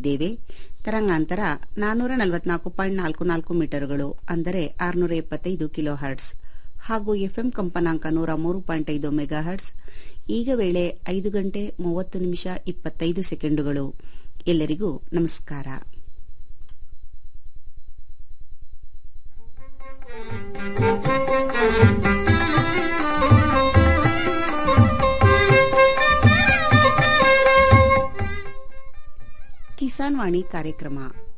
ನೀಡುತ್ತಿದ್ದೇವೆ ತರಂಗಾಂತರ ನಾನ್ನೂರ ನಲವತ್ನಾಲ್ಕು ಪಾಯಿಂಟ್ ನಾಲ್ಕು ನಾಲ್ಕು ಮೀಟರ್ಗಳು ಅಂದರೆ ಆರುನೂರ ಎಪ್ಪತ್ತೈದು ಕಿಲೋ ಹರ್ಟ್ಸ್ ಹಾಗೂ ಎಫ್ಎಂ ಕಂಪನಾಂಕ ನೂರ ಮೂರು ಪಾಯಿಂಟ್ ಐದು ಮೆಗಾ ಹರ್ಟ್ಸ್ ಈಗ ವೇಳೆ ಐದು ಗಂಟೆ ಮೂವತ್ತು ನಿಮಿಷ ಇಪ್ಪತ್ತೈದು ಸೆಕೆಂಡುಗಳು ಎಲ್ಲರಿಗೂ ನಮಸ್ಕಾರ ಕಿಸಾನ್ ವಾಣಿ ಕಾರ್ಯಕ್ರಮ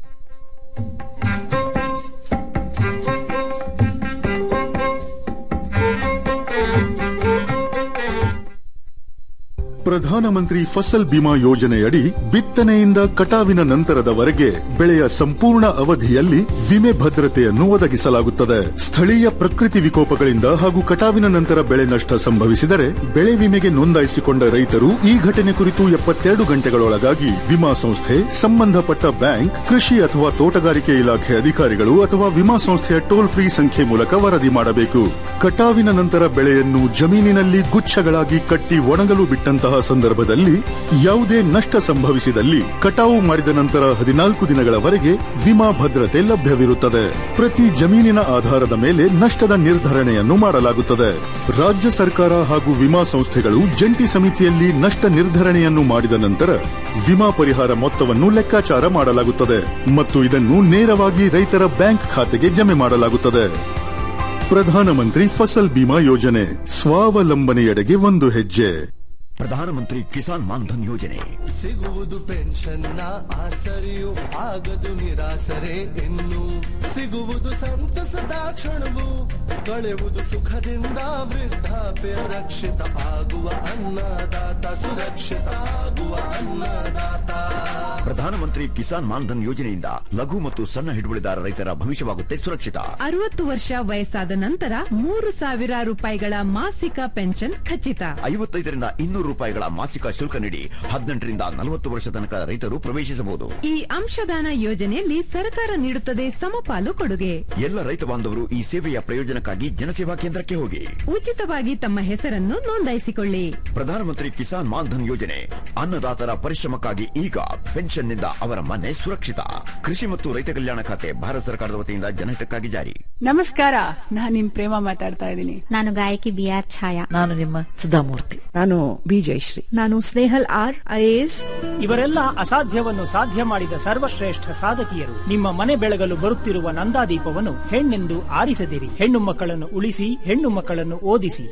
ಪ್ರಧಾನಮಂತ್ರಿ ಫಸಲ್ ಬಿಮಾ ಯೋಜನೆಯಡಿ ಬಿತ್ತನೆಯಿಂದ ಕಟಾವಿನ ನಂತರದವರೆಗೆ ಬೆಳೆಯ ಸಂಪೂರ್ಣ ಅವಧಿಯಲ್ಲಿ ವಿಮೆ ಭದ್ರತೆಯನ್ನು ಒದಗಿಸಲಾಗುತ್ತದೆ ಸ್ಥಳೀಯ ಪ್ರಕೃತಿ ವಿಕೋಪಗಳಿಂದ ಹಾಗೂ ಕಟಾವಿನ ನಂತರ ಬೆಳೆ ನಷ್ಟ ಸಂಭವಿಸಿದರೆ ಬೆಳೆ ವಿಮೆಗೆ ನೋಂದಾಯಿಸಿಕೊಂಡ ರೈತರು ಈ ಘಟನೆ ಕುರಿತು ಎಪ್ಪತ್ತೆರಡು ಗಂಟೆಗಳೊಳಗಾಗಿ ವಿಮಾ ಸಂಸ್ಥೆ ಸಂಬಂಧಪಟ್ಟ ಬ್ಯಾಂಕ್ ಕೃಷಿ ಅಥವಾ ತೋಟಗಾರಿಕೆ ಇಲಾಖೆ ಅಧಿಕಾರಿಗಳು ಅಥವಾ ವಿಮಾ ಸಂಸ್ಥೆಯ ಟೋಲ್ ಫ್ರೀ ಸಂಖ್ಯೆ ಮೂಲಕ ವರದಿ ಮಾಡಬೇಕು ಕಟಾವಿನ ನಂತರ ಬೆಳೆಯನ್ನು ಜಮೀನಿನಲ್ಲಿ ಗುಚ್ಛಗಳಾಗಿ ಕಟ್ಟಿ ಒಣಗಲು ಬಿಟ್ಟಂತಹ ಸಂದರ್ಭದಲ್ಲಿ ಯಾವುದೇ ನಷ್ಟ ಸಂಭವಿಸಿದಲ್ಲಿ ಕಟಾವು ಮಾಡಿದ ನಂತರ ಹದಿನಾಲ್ಕು ದಿನಗಳವರೆಗೆ ವಿಮಾ ಭದ್ರತೆ ಲಭ್ಯವಿರುತ್ತದೆ ಪ್ರತಿ ಜಮೀನಿನ ಆಧಾರದ ಮೇಲೆ ನಷ್ಟದ ನಿರ್ಧರಣೆಯನ್ನು ಮಾಡಲಾಗುತ್ತದೆ ರಾಜ್ಯ ಸರ್ಕಾರ ಹಾಗೂ ವಿಮಾ ಸಂಸ್ಥೆಗಳು ಜಂಟಿ ಸಮಿತಿಯಲ್ಲಿ ನಷ್ಟ ನಿರ್ಧರಣೆಯನ್ನು ಮಾಡಿದ ನಂತರ ವಿಮಾ ಪರಿಹಾರ ಮೊತ್ತವನ್ನು ಲೆಕ್ಕಾಚಾರ ಮಾಡಲಾಗುತ್ತದೆ ಮತ್ತು ಇದನ್ನು ನೇರವಾಗಿ ರೈತರ ಬ್ಯಾಂಕ್ ಖಾತೆಗೆ ಜಮೆ ಮಾಡಲಾಗುತ್ತದೆ ಪ್ರಧಾನಮಂತ್ರಿ ಫಸಲ್ ಬಿಮಾ ಯೋಜನೆ ಸ್ವಾವಲಂಬನೆಯೆಡೆಗೆ ಒಂದು ಹೆಜ್ಜೆ ಪ್ರಧಾನಮಂತ್ರಿ ಕಿಸಾನ್ ಮಾನ್ಧನ್ ಯೋಜನೆ ಸಿಗುವುದು ಪೆನ್ಷನ್ನ ಆಸರೆಯು ಆಗದು ನಿರಾಸರೆ ಇನ್ನು ಸಿಗುವುದು ಸಂತಸದ ಕ್ಷಣವು ಕಳೆಯುವುದು ಸುಖದಿಂದ ವೃದ್ಧಾಪ್ಯ ರಕ್ಷಿತ ಆಗುವ ಅನ್ನದಾತ ಸುರಕ್ಷಿತ ಆಗುವ ಅನ್ನದಾತ ಪ್ರಧಾನಮಂತ್ರಿ ಕಿಸಾನ್ ಮಾನ್ಧನ್ ಯೋಜನೆಯಿಂದ ಲಘು ಮತ್ತು ಸಣ್ಣ ಹಿಡುವಳಿದಾರ ರೈತರ ಭವಿಷ್ಯವಾಗುತ್ತೆ ಸುರಕ್ಷಿತ ಅರವತ್ತು ವರ್ಷ ವಯಸ್ಸಾದ ನಂತರ ಮೂರು ಸಾವಿರ ರೂಪಾಯಿಗಳ ಮಾಸಿಕ ಪೆನ್ಷನ್ ಖಚಿತ ಐವತ್ತೈದರಿಂದ ಇನ್ನೂರು ರೂಪಾಯಿಗಳ ಮಾಸಿಕ ಶುಲ್ಕ ನೀಡಿ ಹದಿನೆಂಟರಿಂದ ನಲವತ್ತು ವರ್ಷ ತನಕ ರೈತರು ಪ್ರವೇಶಿಸಬಹುದು ಈ ಅಂಶದಾನ ಯೋಜನೆಯಲ್ಲಿ ಸರ್ಕಾರ ನೀಡುತ್ತದೆ ಸಮಪಾಲು ಕೊಡುಗೆ ಎಲ್ಲ ರೈತ ಬಾಂಧವರು ಈ ಸೇವೆಯ ಪ್ರಯೋಜನಕ್ಕಾಗಿ ಜನಸೇವಾ ಕೇಂದ್ರಕ್ಕೆ ಹೋಗಿ ಉಚಿತವಾಗಿ ತಮ್ಮ ಹೆಸರನ್ನು ನೋಂದಾಯಿಸಿಕೊಳ್ಳಿ ಪ್ರಧಾನಮಂತ್ರಿ ಕಿಸಾನ್ ಮಾನ್ಧನ್ ಯೋಜನೆ ಅನ್ನದಾತರ ಪರಿಶ್ರಮಕ್ಕಾಗಿ ಈಗ ಪೆನ್ಷನ್ನಿಂದ ಅವರ ಮನೆ ಸುರಕ್ಷಿತ ಕೃಷಿ ಮತ್ತು ರೈತ ಕಲ್ಯಾಣ ಖಾತೆ ಭಾರತ ಸರ್ಕಾರದ ವತಿಯಿಂದ ಜನಹಿತಕ್ಕಾಗಿ ಜಾರಿ ನಮಸ್ಕಾರ ನಾನ್ ನಿಮ್ ಪ್ರೇಮ ಮಾತಾಡ್ತಾ ಇದ್ದೀನಿ ನಾನು ಗಾಯಕಿ ಬಿ ಆರ್ ಛಾಯಾ ನಾನು ನಿಮ್ಮ ಸುಧಾಮೂರ್ತಿ ನಾನು ಬಿ ಜಯಶ್ರೀ ನಾನು ಸ್ನೇಹಲ್ ಆರ್ ಐಎಎಸ್ ಇವರೆಲ್ಲ ಅಸಾಧ್ಯವನ್ನು ಸಾಧ್ಯ ಮಾಡಿದ ಸರ್ವಶ್ರೇಷ್ಠ ಸಾಧಕಿಯರು ನಿಮ್ಮ ಮನೆ ಬೆಳಗಲು ಬರುತ್ತಿರುವ ನಂದಾದೀಪವನ್ನು ಹೆಣ್ಣೆಂದು ಆರಿಸದಿರಿ ಹೆಣ್ಣು ಮಕ್ಕಳನ್ನು ಉಳಿಸಿ ಹೆಣ್ಣು ಮಕ್ಕಳನ್ನು ಓದಿಸಿ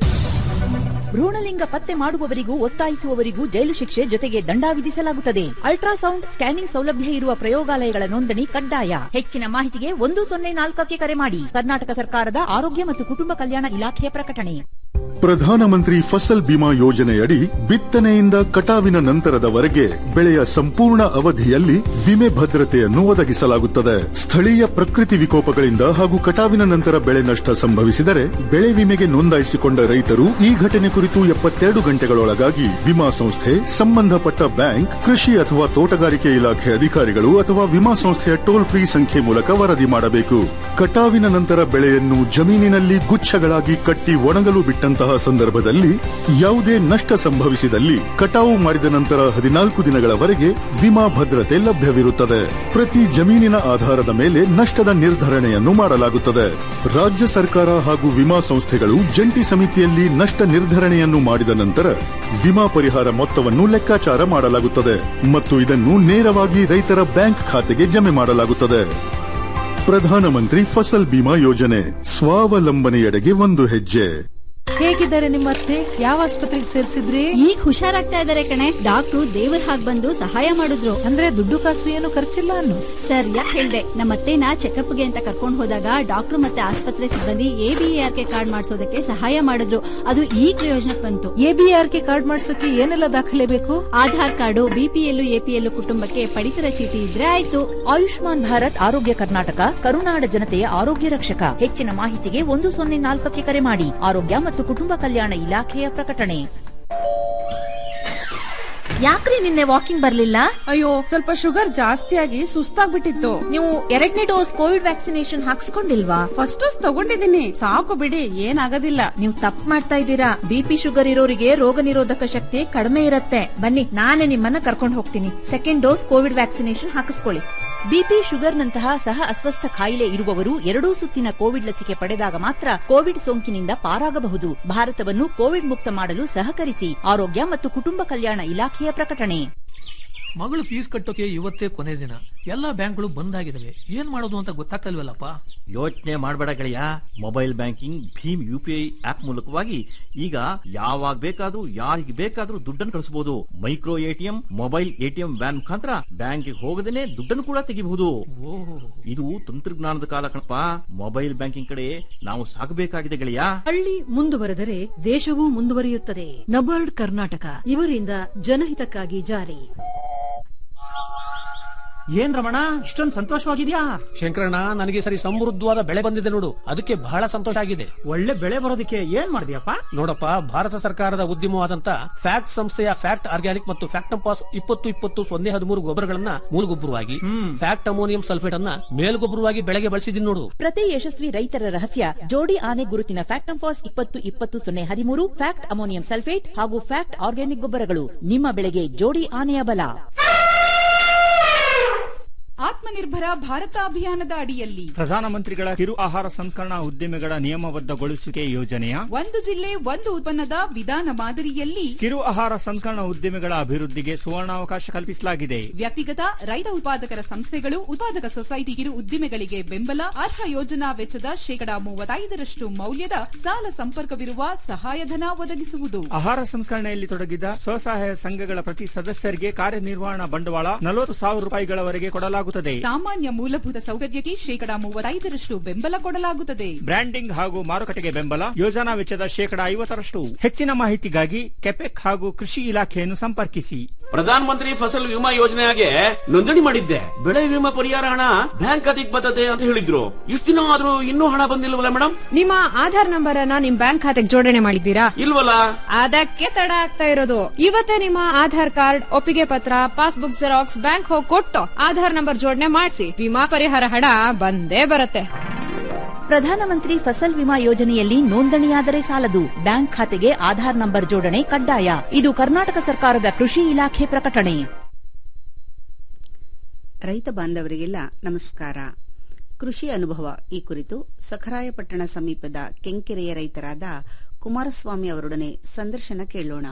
ಭ್ರೂಣಲಿಂಗ ಪತ್ತೆ ಮಾಡುವವರಿಗೂ ಒತ್ತಾಯಿಸುವವರಿಗೂ ಜೈಲು ಶಿಕ್ಷೆ ಜೊತೆಗೆ ದಂಡ ವಿಧಿಸಲಾಗುತ್ತದೆ ಅಲ್ಟ್ರಾಸೌಂಡ್ ಸ್ಕ್ಯಾನಿಂಗ್ ಸೌಲಭ್ಯ ಇರುವ ಪ್ರಯೋಗಾಲಯಗಳ ನೋಂದಣಿ ಕಡ್ಡಾಯ ಹೆಚ್ಚಿನ ಮಾಹಿತಿಗೆ ಒಂದು ಸೊನ್ನೆ ನಾಲ್ಕಕ್ಕೆ ಕರೆ ಮಾಡಿ ಕರ್ನಾಟಕ ಸರ್ಕಾರದ ಆರೋಗ್ಯ ಮತ್ತು ಕುಟುಂಬ ಕಲ್ಯಾಣ ಇಲಾಖೆಯ ಪ್ರಕಟಣೆ ಪ್ರಧಾನಮಂತ್ರಿ ಫಸಲ್ ಬಿಮಾ ಯೋಜನೆಯಡಿ ಬಿತ್ತನೆಯಿಂದ ಕಟಾವಿನ ನಂತರದವರೆಗೆ ಬೆಳೆಯ ಸಂಪೂರ್ಣ ಅವಧಿಯಲ್ಲಿ ವಿಮೆ ಭದ್ರತೆಯನ್ನು ಒದಗಿಸಲಾಗುತ್ತದೆ ಸ್ಥಳೀಯ ಪ್ರಕೃತಿ ವಿಕೋಪಗಳಿಂದ ಹಾಗೂ ಕಟಾವಿನ ನಂತರ ಬೆಳೆ ನಷ್ಟ ಸಂಭವಿಸಿದರೆ ಬೆಳೆ ವಿಮೆಗೆ ನೋಂದಾಯಿಸಿಕೊಂಡ ರೈತರು ಈ ಘಟನೆ ಕುರಿತು ಎಪ್ಪತ್ತೆರಡು ಗಂಟೆಗಳೊಳಗಾಗಿ ವಿಮಾ ಸಂಸ್ಥೆ ಸಂಬಂಧಪಟ್ಟ ಬ್ಯಾಂಕ್ ಕೃಷಿ ಅಥವಾ ತೋಟಗಾರಿಕೆ ಇಲಾಖೆ ಅಧಿಕಾರಿಗಳು ಅಥವಾ ವಿಮಾ ಸಂಸ್ಥೆಯ ಟೋಲ್ ಫ್ರೀ ಸಂಖ್ಯೆ ಮೂಲಕ ವರದಿ ಮಾಡಬೇಕು ಕಟಾವಿನ ನಂತರ ಬೆಳೆಯನ್ನು ಜಮೀನಿನಲ್ಲಿ ಗುಚ್ಛಗಳಾಗಿ ಕಟ್ಟಿ ಒಣಗಲು ಬಿಟ್ಟಂತಹ ಸಂದರ್ಭದಲ್ಲಿ ಯಾವುದೇ ನಷ್ಟ ಸಂಭವಿಸಿದಲ್ಲಿ ಕಟಾವು ಮಾಡಿದ ನಂತರ ಹದಿನಾಲ್ಕು ದಿನಗಳವರೆಗೆ ವಿಮಾ ಭದ್ರತೆ ಲಭ್ಯವಿರುತ್ತದೆ ಪ್ರತಿ ಜಮೀನಿನ ಆಧಾರದ ಮೇಲೆ ನಷ್ಟದ ನಿರ್ಧರಣೆಯನ್ನು ಮಾಡಲಾಗುತ್ತದೆ ರಾಜ್ಯ ಸರ್ಕಾರ ಹಾಗೂ ವಿಮಾ ಸಂಸ್ಥೆಗಳು ಜಂಟಿ ಸಮಿತಿಯಲ್ಲಿ ನಷ್ಟ ನಿರ್ಧರಣೆಯನ್ನು ಮಾಡಿದ ನಂತರ ವಿಮಾ ಪರಿಹಾರ ಮೊತ್ತವನ್ನು ಲೆಕ್ಕಾಚಾರ ಮಾಡಲಾಗುತ್ತದೆ ಮತ್ತು ಇದನ್ನು ನೇರವಾಗಿ ರೈತರ ಬ್ಯಾಂಕ್ ಖಾತೆಗೆ ಜಮೆ ಮಾಡಲಾಗುತ್ತದೆ ಪ್ರಧಾನಮಂತ್ರಿ ಫಸಲ್ ಬಿಮಾ ಯೋಜನೆ ಸ್ವಾವಲಂಬನೆಯೆಡೆಗೆ ಒಂದು ಹೆಜ್ಜೆ ಹೇಗಿದ್ದಾರೆ ನಿಮ್ಮ ಅತ್ತೆ ಯಾವ ಆಸ್ಪತ್ರೆಗೆ ಸೇರಿಸಿದ್ರಿ ಈಗ ಹುಷಾರಾಗ್ತಾ ಇದಾರೆ ಕಣೆ ಡಾಕ್ಟ್ರು ದೇವ್ರ ಹಾಗ್ ಬಂದು ಸಹಾಯ ಮಾಡಿದ್ರು ಅಂದ್ರೆ ದುಡ್ಡು ಕಾಸು ಏನು ಖರ್ಚಿಲ್ಲ ಅನ್ನು ಸರ್ ಯಾಕೆ ಹೇಳ್ದೆ ನಮ್ಮ ಅತ್ತೆನ ಚೆಕಪ್ಗೆ ಅಂತ ಕರ್ಕೊಂಡು ಹೋದಾಗ ಡಾಕ್ಟ್ರು ಮತ್ತೆ ಆಸ್ಪತ್ರೆ ಸಿಬ್ಬಂದಿ ಎಬಿಆರ್ ಕೆ ಕಾರ್ಡ್ ಮಾಡಿಸೋದಕ್ಕೆ ಸಹಾಯ ಮಾಡಿದ್ರು ಅದು ಈ ಪ್ರಯೋಜನಕ್ಕೆ ಬಂತು ಎಬಿಆರ್ ಕೆ ಕಾರ್ಡ್ ಮಾಡ್ಸಕ್ಕೆ ಏನೆಲ್ಲ ದಾಖಲೆ ಬೇಕು ಆಧಾರ್ ಕಾರ್ಡು ಬಿಪಿಎಲ್ ಎಪಿಎಲ್ ಕುಟುಂಬಕ್ಕೆ ಪಡಿತರ ಚೀಟಿ ಇದ್ರೆ ಆಯ್ತು ಆಯುಷ್ಮಾನ್ ಭಾರತ್ ಆರೋಗ್ಯ ಕರ್ನಾಟಕ ಕರುನಾಡ ಜನತೆಯ ಆರೋಗ್ಯ ರಕ್ಷಕ ಹೆಚ್ಚಿನ ಮಾಹಿತಿಗೆ ಒಂದು ಸೊನ್ನೆ ನಾಲ್ಕಕ್ಕೆ ಕರೆ ಮಾಡಿ ಆರೋಗ್ಯ ಮತ್ತು ಕುಟುಂಬ ಕಲ್ಯಾಣ ಇಲಾಖೆಯ ಪ್ರಕಟಣೆ ಯಾಕ್ರಿ ನಿನ್ನೆ ವಾಕಿಂಗ್ ಬರ್ಲಿಲ್ಲ ಅಯ್ಯೋ ಸ್ವಲ್ಪ ಶುಗರ್ ಜಾಸ್ತಿ ಆಗಿ ಸುಸ್ತಾಗ್ಬಿಟ್ಟಿತ್ತು ನೀವು ಎರಡನೇ ಡೋಸ್ ಕೋವಿಡ್ ವ್ಯಾಕ್ಸಿನೇಷನ್ ಹಾಕ್ಸ್ಕೊಂಡಿಲ್ವಾ ಫಸ್ಟ್ ಡೋಸ್ ತಗೊಂಡಿದ್ದೀನಿ ಸಾಕು ಬಿಡಿ ಏನಾಗೋದಿಲ್ಲ ನೀವು ತಪ್ಪು ಮಾಡ್ತಾ ಇದ್ದೀರಾ ಬಿಪಿ ಶುಗರ್ ಇರೋರಿಗೆ ರೋಗ ನಿರೋಧಕ ಶಕ್ತಿ ಕಡಿಮೆ ಇರುತ್ತೆ ಬನ್ನಿ ನಾನೇ ನಿಮ್ಮನ್ನ ಕರ್ಕೊಂಡು ಹೋಗ್ತೀನಿ ಸೆಕೆಂಡ್ ಡೋಸ್ ಕೋವಿಡ್ ವ್ಯಾಕ್ಸಿನೇಷನ್ ಹಾಕಿಸ್ಕೊಳ್ಳಿ ಬಿಪಿ ಶುಗರ್ನಂತಹ ಸಹ ಅಸ್ವಸ್ಥ ಕಾಯಿಲೆ ಇರುವವರು ಎರಡೂ ಸುತ್ತಿನ ಕೋವಿಡ್ ಲಸಿಕೆ ಪಡೆದಾಗ ಮಾತ್ರ ಕೋವಿಡ್ ಸೋಂಕಿನಿಂದ ಪಾರಾಗಬಹುದು ಭಾರತವನ್ನು ಕೋವಿಡ್ ಮುಕ್ತ ಮಾಡಲು ಸಹಕರಿಸಿ ಆರೋಗ್ಯ ಮತ್ತು ಕುಟುಂಬ ಕಲ್ಯಾಣ ಇಲಾಖೆಯ ಪ್ರಕಟಣೆ ಮಗಳು ಫೀಸ್ ಕಟ್ಟೋಕೆ ಇವತ್ತೇ ಕೊನೆ ದಿನ ಎಲ್ಲಾ ಬ್ಯಾಂಕ್ಗಳು ಬಂದ್ ಆಗಿದಾವೆ ಏನ್ ಮಾಡೋದು ಅಂತ ಗೊತ್ತಾಗ್ತಲ್ವಲ್ಲಪ್ಪ ಯೋಚನೆ ಮಾಡಬೇಡ ಗೆಳೆಯ ಮೊಬೈಲ್ ಬ್ಯಾಂಕಿಂಗ್ ಭೀಮ್ ಯು ಪಿ ಐ ಆಪ್ ಮೂಲಕವಾಗಿ ಈಗ ಯಾವಾಗ ಬೇಕಾದ್ರೂ ಯಾರಿಗೆ ಬೇಕಾದ್ರೂ ದುಡ್ಡನ್ನು ಕಳಿಸಬಹುದು micro ATM mobile ATM van ಮುಖಾಂತರ ಬ್ಯಾಂಕಿಗೆ ಹೋಗದೇನೆ ದುಡ್ಡನ್ನು ಕೂಡ ತೆಗಿಬಹುದು ಇದು ತಂತ್ರಜ್ಞಾನದ ಕಾಲ ಕಣಪ್ಪ ಮೊಬೈಲ್ ಬ್ಯಾಂಕಿಂಗ್ ಕಡೆ ನಾವು ಸಾಗಬೇಕಾಗಿದೆ ಗೆಳೆಯ ಹಳ್ಳಿ ಮುಂದುವರೆದರೆ ದೇಶವೂ ಮುಂದುವರಿಯುತ್ತದೆ ನಬಾರ್ಡ್ ಕರ್ನಾಟಕ ಇವರಿಂದ ಜನಹಿತಕ್ಕಾಗಿ ಜಾರಿ ಏನ್ ರಮಣ ಇಷ್ಟೊಂದು ಸಂತೋಷವಾಗಿದ್ಯಾ ಶಂಕರಣ್ಣ ನನಗೆ ಸರಿ ಸಮೃದ್ಧವಾದ ಬೆಳೆ ಬಂದಿದೆ ನೋಡು ಅದಕ್ಕೆ ಬಹಳ ಸಂತೋಷ ಆಗಿದೆ ಒಳ್ಳೆ ಬೆಳೆ ಬರೋದಕ್ಕೆ ಏನ್ ಮಾಡಿದ್ಯಪ್ಪ ನೋಡಪ್ಪ ಭಾರತ ಸರ್ಕಾರದ ಉದ್ಯಮವಾದಂತ ಫ್ಯಾಕ್ಟ್ ಸಂಸ್ಥೆಯ ಫ್ಯಾಕ್ಟ್ ಆರ್ಗ್ಯಾನಿಕ್ ಮತ್ತು ಫ್ಯಾಕ್ಟಂಪಾಸ್ ಇಪ್ಪತ್ತು ಇಪ್ಪತ್ತು ಸೊನ್ನೆ ಹದಿಮೂರು ಗೊಬ್ಬರಗಳನ್ನ ಮೂಲಗೊಬ್ಬರವಾಗಿ ಫ್ಯಾಕ್ಟ್ ಅಮೋನಿಯಂ ಸಲ್ಫೇಟ್ ಅನ್ನ ಮೇಲ್ಗೊಬ್ಬರವಾಗಿ ಬೆಳೆಗೆ ಬಳಸಿದೀನಿ ನೋಡು ಪ್ರತಿ ಯಶಸ್ವಿ ರೈತರ ರಹಸ್ಯ ಜೋಡಿ ಆನೆ ಗುರುತಿನ ಫ್ಯಾಕ್ಟಂಫಾಸ್ ಇಪ್ಪತ್ತು ಇಪ್ಪತ್ತು ಸೊನ್ನೆ ಹದಿಮೂರು ಫ್ಯಾಕ್ಟ್ ಅಮೋನಿಯಂ ಸಲ್ಫೇಟ್ ಹಾಗೂ ಫ್ಯಾಕ್ಟ್ ಆರ್ಗ್ಯಾನಿಕ್ ಗೊಬ್ಬರಗಳು ನಿಮ್ಮ ಬೆಳೆಗೆ ಜೋಡಿ ಆನೆಯ ಬಲ ಆತ್ಮನಿರ್ಭರ ಭಾರತ ಅಭಿಯಾನದ ಅಡಿಯಲ್ಲಿ ಪ್ರಧಾನಮಂತ್ರಿಗಳ ಕಿರು ಆಹಾರ ಸಂಸ್ಕರಣಾ ಉದ್ದಿಮೆಗಳ ನಿಯಮಬದ್ಧಗೊಳಿಸುವಿಕೆ ಯೋಜನೆಯ ಒಂದು ಜಿಲ್ಲೆ ಒಂದು ಉತ್ಪನ್ನದ ವಿಧಾನ ಮಾದರಿಯಲ್ಲಿ ಕಿರು ಆಹಾರ ಸಂಸ್ಕರಣಾ ಉದ್ದಿಮೆಗಳ ಅಭಿವೃದ್ಧಿಗೆ ಸುವರ್ಣಾವಕಾಶ ಕಲ್ಪಿಸಲಾಗಿದೆ ವ್ಯಕ್ತಿಗತ ರೈತ ಉತ್ಪಾದಕರ ಸಂಸ್ಥೆಗಳು ಉತ್ಪಾದಕ ಸೊಸೈಟಿ ಕಿರು ಉದ್ದಿಮೆಗಳಿಗೆ ಬೆಂಬಲ ಅರ್ಹ ಯೋಜನಾ ವೆಚ್ಚದ ಶೇಕಡಾ ಮೂವತ್ತೈದರಷ್ಟು ಮೌಲ್ಯದ ಸಾಲ ಸಂಪರ್ಕವಿರುವ ಸಹಾಯಧನ ಒದಗಿಸುವುದು ಆಹಾರ ಸಂಸ್ಕರಣೆಯಲ್ಲಿ ತೊಡಗಿದ ಸ್ವಸಹಾಯ ಸಂಘಗಳ ಪ್ರತಿ ಸದಸ್ಯರಿಗೆ ಕಾರ್ಯನಿರ್ವಹಣಾ ಬಂಡವಾಳ ನಲವತ್ತು ಸಾವಿರ ರೂಪಾಯಿಗಳವರೆಗೆ ಕೊಡಲಾಗುತ್ತದೆ ಸಾಮಾನ್ಯ ಮೂಲಭೂತ ಸೌಕರ್ಯಕ್ಕೆ ಶೇಕಡಾ ಮೂವತ್ತೈದರಷ್ಟು ಬೆಂಬಲ ಕೊಡಲಾಗುತ್ತದೆ ಬ್ರ್ಯಾಂಡಿಂಗ್ ಹಾಗೂ ಮಾರುಕಟ್ಟೆಗೆ ಬೆಂಬಲ ಯೋಜನಾ ವೆಚ್ಚದ ಶೇಕಡಾ ಐವತ್ತರಷ್ಟು ಹೆಚ್ಚಿನ ಮಾಹಿತಿಗಾಗಿ ಕೆಪೆಕ್ ಹಾಗೂ ಕೃಷಿ ಇಲಾಖೆಯನ್ನು ಸಂಪರ್ಕಿಸಿ ಪ್ರಧಾನ ಮಂತ್ರಿ ಫಸಲ್ ವಿಮಾ ಯೋಜನೆಗೆ ನೋಂದಣಿ ಮಾಡಿದ್ದೆ ಬೆಳೆ ವಿಮಾ ಪರಿಹಾರ ಹಣ ಬ್ಯಾಂಕ್ ಖಾತೆಗೆ ಬರ್ತದೆ ಅಂತ ಹೇಳಿದ್ರು ಇಷ್ಟು ದಿನ ಆದ್ರೂ ಇನ್ನೂ ಹಣ ಬಂದಿಲ್ವಲ್ಲ ಮೇಡಮ್ ನಿಮ್ಮ ಆಧಾರ್ ನಂಬರ್ ಅನ್ನ ನಿಮ್ ಬ್ಯಾಂಕ್ ಖಾತೆಗೆ ಜೋಡಣೆ ಮಾಡಿದ್ದೀರಾ ಇಲ್ವಲ್ಲ ಅದಕ್ಕೆ ತಡ ಆಗ್ತಾ ಇರೋದು ಇವತ್ತೇ ನಿಮ್ಮ ಆಧಾರ್ ಕಾರ್ಡ್ ಒಪ್ಪಿಗೆ ಪತ್ರ ಪಾಸ್ಬುಕ್ ಜೆರಾಕ್ಸ್ ಬ್ಯಾಂಕ್ ಹೋಗಿ ಕೊಟ್ಟು ಆಧಾರ್ ನಂಬರ್ ಜೋಡಣೆ ಮಾಡಿಸಿ ವಿಮಾ ಪರಿಹಾರ ಹಣ ಬಂದೇ ಬರುತ್ತೆ ಪ್ರಧಾನಮಂತ್ರಿ ಫಸಲ್ ವಿಮಾ ಯೋಜನೆಯಲ್ಲಿ ನೋಂದಣಿಯಾದರೆ ಸಾಲದು ಬ್ಯಾಂಕ್ ಖಾತೆಗೆ ಆಧಾರ್ ನಂಬರ್ ಜೋಡಣೆ ಕಡ್ಡಾಯ ಇದು ಕರ್ನಾಟಕ ಸರ್ಕಾರದ ಕೃಷಿ ಇಲಾಖೆ ಪ್ರಕಟಣೆ ರೈತ ಬಾಂಧವರಿಗೆಲ್ಲ ನಮಸ್ಕಾರ ಕೃಷಿ ಅನುಭವ ಈ ಕುರಿತು ಸಖರಾಯಪಟ್ಟಣ ಸಮೀಪದ ಕೆಂಕೆರೆಯ ರೈತರಾದ ಕುಮಾರಸ್ವಾಮಿ ಅವರೊಡನೆ ಸಂದರ್ಶನ ಕೇಳೋಣ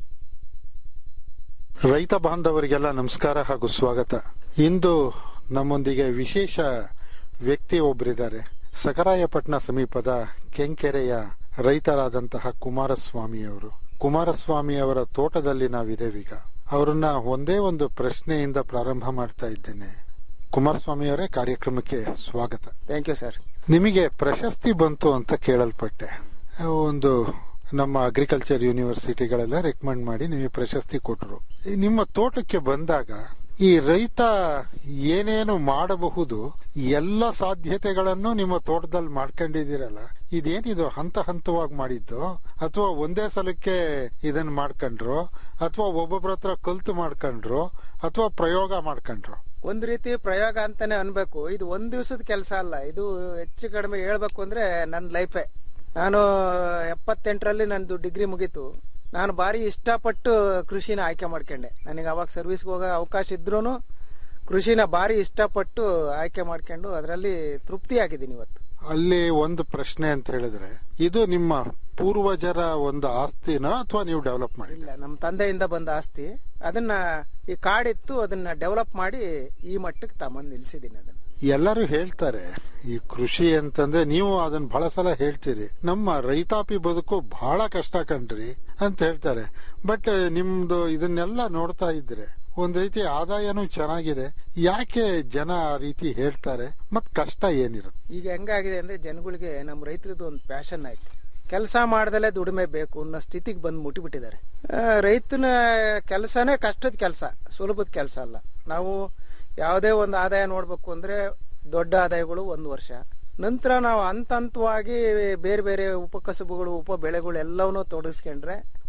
ರೈತ ಬಾಂಧವರಿಗೆಲ್ಲ ನಮಸ್ಕಾರ ಹಾಗೂ ಸ್ವಾಗತ ಇಂದು ನಮ್ಮೊಂದಿಗೆ ವಿಶೇಷ ವ್ಯಕ್ತಿ ಒಬ್ಬರಿದ್ದಾರೆ ಸಕರಾಯಪಟ್ಟಣ ಸಮೀಪದ ಕೆಂಕೆರೆಯ ರೈತರಾದಂತಹ ಕುಮಾರಸ್ವಾಮಿ ಅವರು ಕುಮಾರಸ್ವಾಮಿ ಅವರ ತೋಟದಲ್ಲಿ ನಾವಿದ್ದೇವೀಗ ಅವರನ್ನ ಒಂದೇ ಒಂದು ಪ್ರಶ್ನೆಯಿಂದ ಪ್ರಾರಂಭ ಮಾಡ್ತಾ ಇದ್ದೇನೆ ಕುಮಾರಸ್ವಾಮಿ ಅವರೇ ಕಾರ್ಯಕ್ರಮಕ್ಕೆ ಸ್ವಾಗತ ಥ್ಯಾಂಕ್ ಯು ಸರ್ ನಿಮಗೆ ಪ್ರಶಸ್ತಿ ಬಂತು ಅಂತ ಕೇಳಲ್ಪಟ್ಟೆ ಒಂದು ನಮ್ಮ ಅಗ್ರಿಕಲ್ಚರ್ ಯೂನಿವರ್ಸಿಟಿಗಳೆಲ್ಲ ರೆಕಮೆಂಡ್ ಮಾಡಿ ನಿಮಗೆ ಪ್ರಶಸ್ತಿ ಕೊಟ್ಟರು ನಿಮ್ಮ ತೋಟಕ್ಕೆ ಬಂದಾಗ ಈ ರೈತ ಏನೇನು ಮಾಡಬಹುದು ಎಲ್ಲ ಸಾಧ್ಯತೆಗಳನ್ನು ನಿಮ್ಮ ತೋಟದಲ್ಲಿ ಮಾಡ್ಕೊಂಡಿದ್ದೀರಲ್ಲ ಇದೇನಿದು ಹಂತ ಹಂತವಾಗಿ ಮಾಡಿದ್ದು ಅಥವಾ ಒಂದೇ ಸಲಕ್ಕೆ ಇದನ್ನ ಮಾಡ್ಕೊಂಡ್ರು ಅಥವಾ ಒಬ್ಬೊಬ್ರ ಹತ್ರ ಕಲ್ತು ಮಾಡ್ಕೊಂಡ್ರು ಅಥವಾ ಪ್ರಯೋಗ ಮಾಡ್ಕೊಂಡ್ರು ಒಂದ್ ರೀತಿ ಪ್ರಯೋಗ ಅಂತಾನೆ ಅನ್ಬೇಕು ಇದು ಒಂದ್ ದಿವಸದ ಕೆಲಸ ಅಲ್ಲ ಇದು ಹೆಚ್ಚು ಕಡಿಮೆ ಹೇಳ್ಬೇಕು ಅಂದ್ರೆ ನನ್ನ ಲೈಫೇ ನಾನು ಎಪ್ಪತ್ತೆಂಟರಲ್ಲಿ ನಂದು ಡಿಗ್ರಿ ಮುಗೀತು ನಾನು ಭಾರಿ ಇಷ್ಟಪಟ್ಟು ಕೃಷಿನ ಆಯ್ಕೆ ಮಾಡ್ಕೊಂಡೆ ನನಗೆ ಅವಾಗ ಸರ್ವಿಸ್ಗೆ ಹೋಗೋ ಅವಕಾಶ ಇದ್ರೂ ಕೃಷಿನ ಭಾರಿ ಇಷ್ಟಪಟ್ಟು ಆಯ್ಕೆ ಮಾಡ್ಕೊಂಡು ಅದರಲ್ಲಿ ತೃಪ್ತಿಯಾಗಿದ್ದೀನಿ ಇವತ್ತು ಅಲ್ಲಿ ಒಂದು ಪ್ರಶ್ನೆ ಅಂತ ಹೇಳಿದ್ರೆ ಇದು ನಿಮ್ಮ ಪೂರ್ವಜರ ಒಂದು ಆಸ್ತಿನ ಅಥವಾ ನೀವು ಡೆವಲಪ್ ಮಾಡಿ ಇಲ್ಲ ನಮ್ಮ ತಂದೆಯಿಂದ ಬಂದ ಆಸ್ತಿ ಅದನ್ನ ಈ ಕಾಡಿತ್ತು ಅದನ್ನ ಡೆವಲಪ್ ಮಾಡಿ ಈ ಮಟ್ಟಕ್ಕೆ ತಮ್ಮಂದು ನಿಲ್ಸಿದ್ದೀನಿ ಅದನ್ನ ಎಲ್ಲರೂ ಹೇಳ್ತಾರೆ ಈ ಕೃಷಿ ಅಂತಂದ್ರೆ ನೀವು ಅದನ್ನ ಬಹಳ ಸಲ ಹೇಳ್ತೀರಿ ನಮ್ಮ ರೈತಾಪಿ ಬದುಕು ಬಹಳ ಕಷ್ಟ ಕಣ್ರಿ ಅಂತ ಹೇಳ್ತಾರೆ ಬಟ್ ನಿಮ್ದು ಇದನ್ನೆಲ್ಲ ನೋಡ್ತಾ ಇದ್ರೆ ಒಂದ್ ರೀತಿ ಆದಾಯನೂ ಚೆನ್ನಾಗಿದೆ ಯಾಕೆ ಜನ ಆ ರೀತಿ ಹೇಳ್ತಾರೆ ಮತ್ ಕಷ್ಟ ಏನಿರುತ್ತೆ ಈಗ ಹೆಂಗಾಗಿದೆ ಅಂದ್ರೆ ಜನಗಳಿಗೆ ನಮ್ಮ ರೈತರದ್ದು ಒಂದು ಪ್ಯಾಷನ್ ಆಯ್ತು ಕೆಲಸ ಮಾಡ್ದಲೇ ದುಡಿಮೆ ಬೇಕು ಅನ್ನೋ ಸ್ಥಿತಿಗೆ ಬಂದು ಮುಟ್ಟಿಬಿಟ್ಟಿದ್ದಾರೆ ರೈತನ ಕೆಲಸನೇ ಕಷ್ಟದ ಕೆಲಸ ಸುಲಭದ ಕೆಲಸ ಅಲ್ಲ ನಾವು ಯಾವುದೇ ಒಂದು ಆದಾಯ ನೋಡ್ಬೇಕು ಅಂದ್ರೆ ದೊಡ್ಡ ಆದಾಯಗಳು ಒಂದು ವರ್ಷ ನಂತರ ನಾವು ಹಂತ ಹಂತವಾಗಿ ಬೇರೆ ಬೇರೆ ಉಪಕಸಬುಗಳು ಉಪ ಬೆಳೆಗಳು ಎಲ್ಲವನ್ನೂ ತೊಡಗಿಸ್ಕೊಂಡ್ರೆ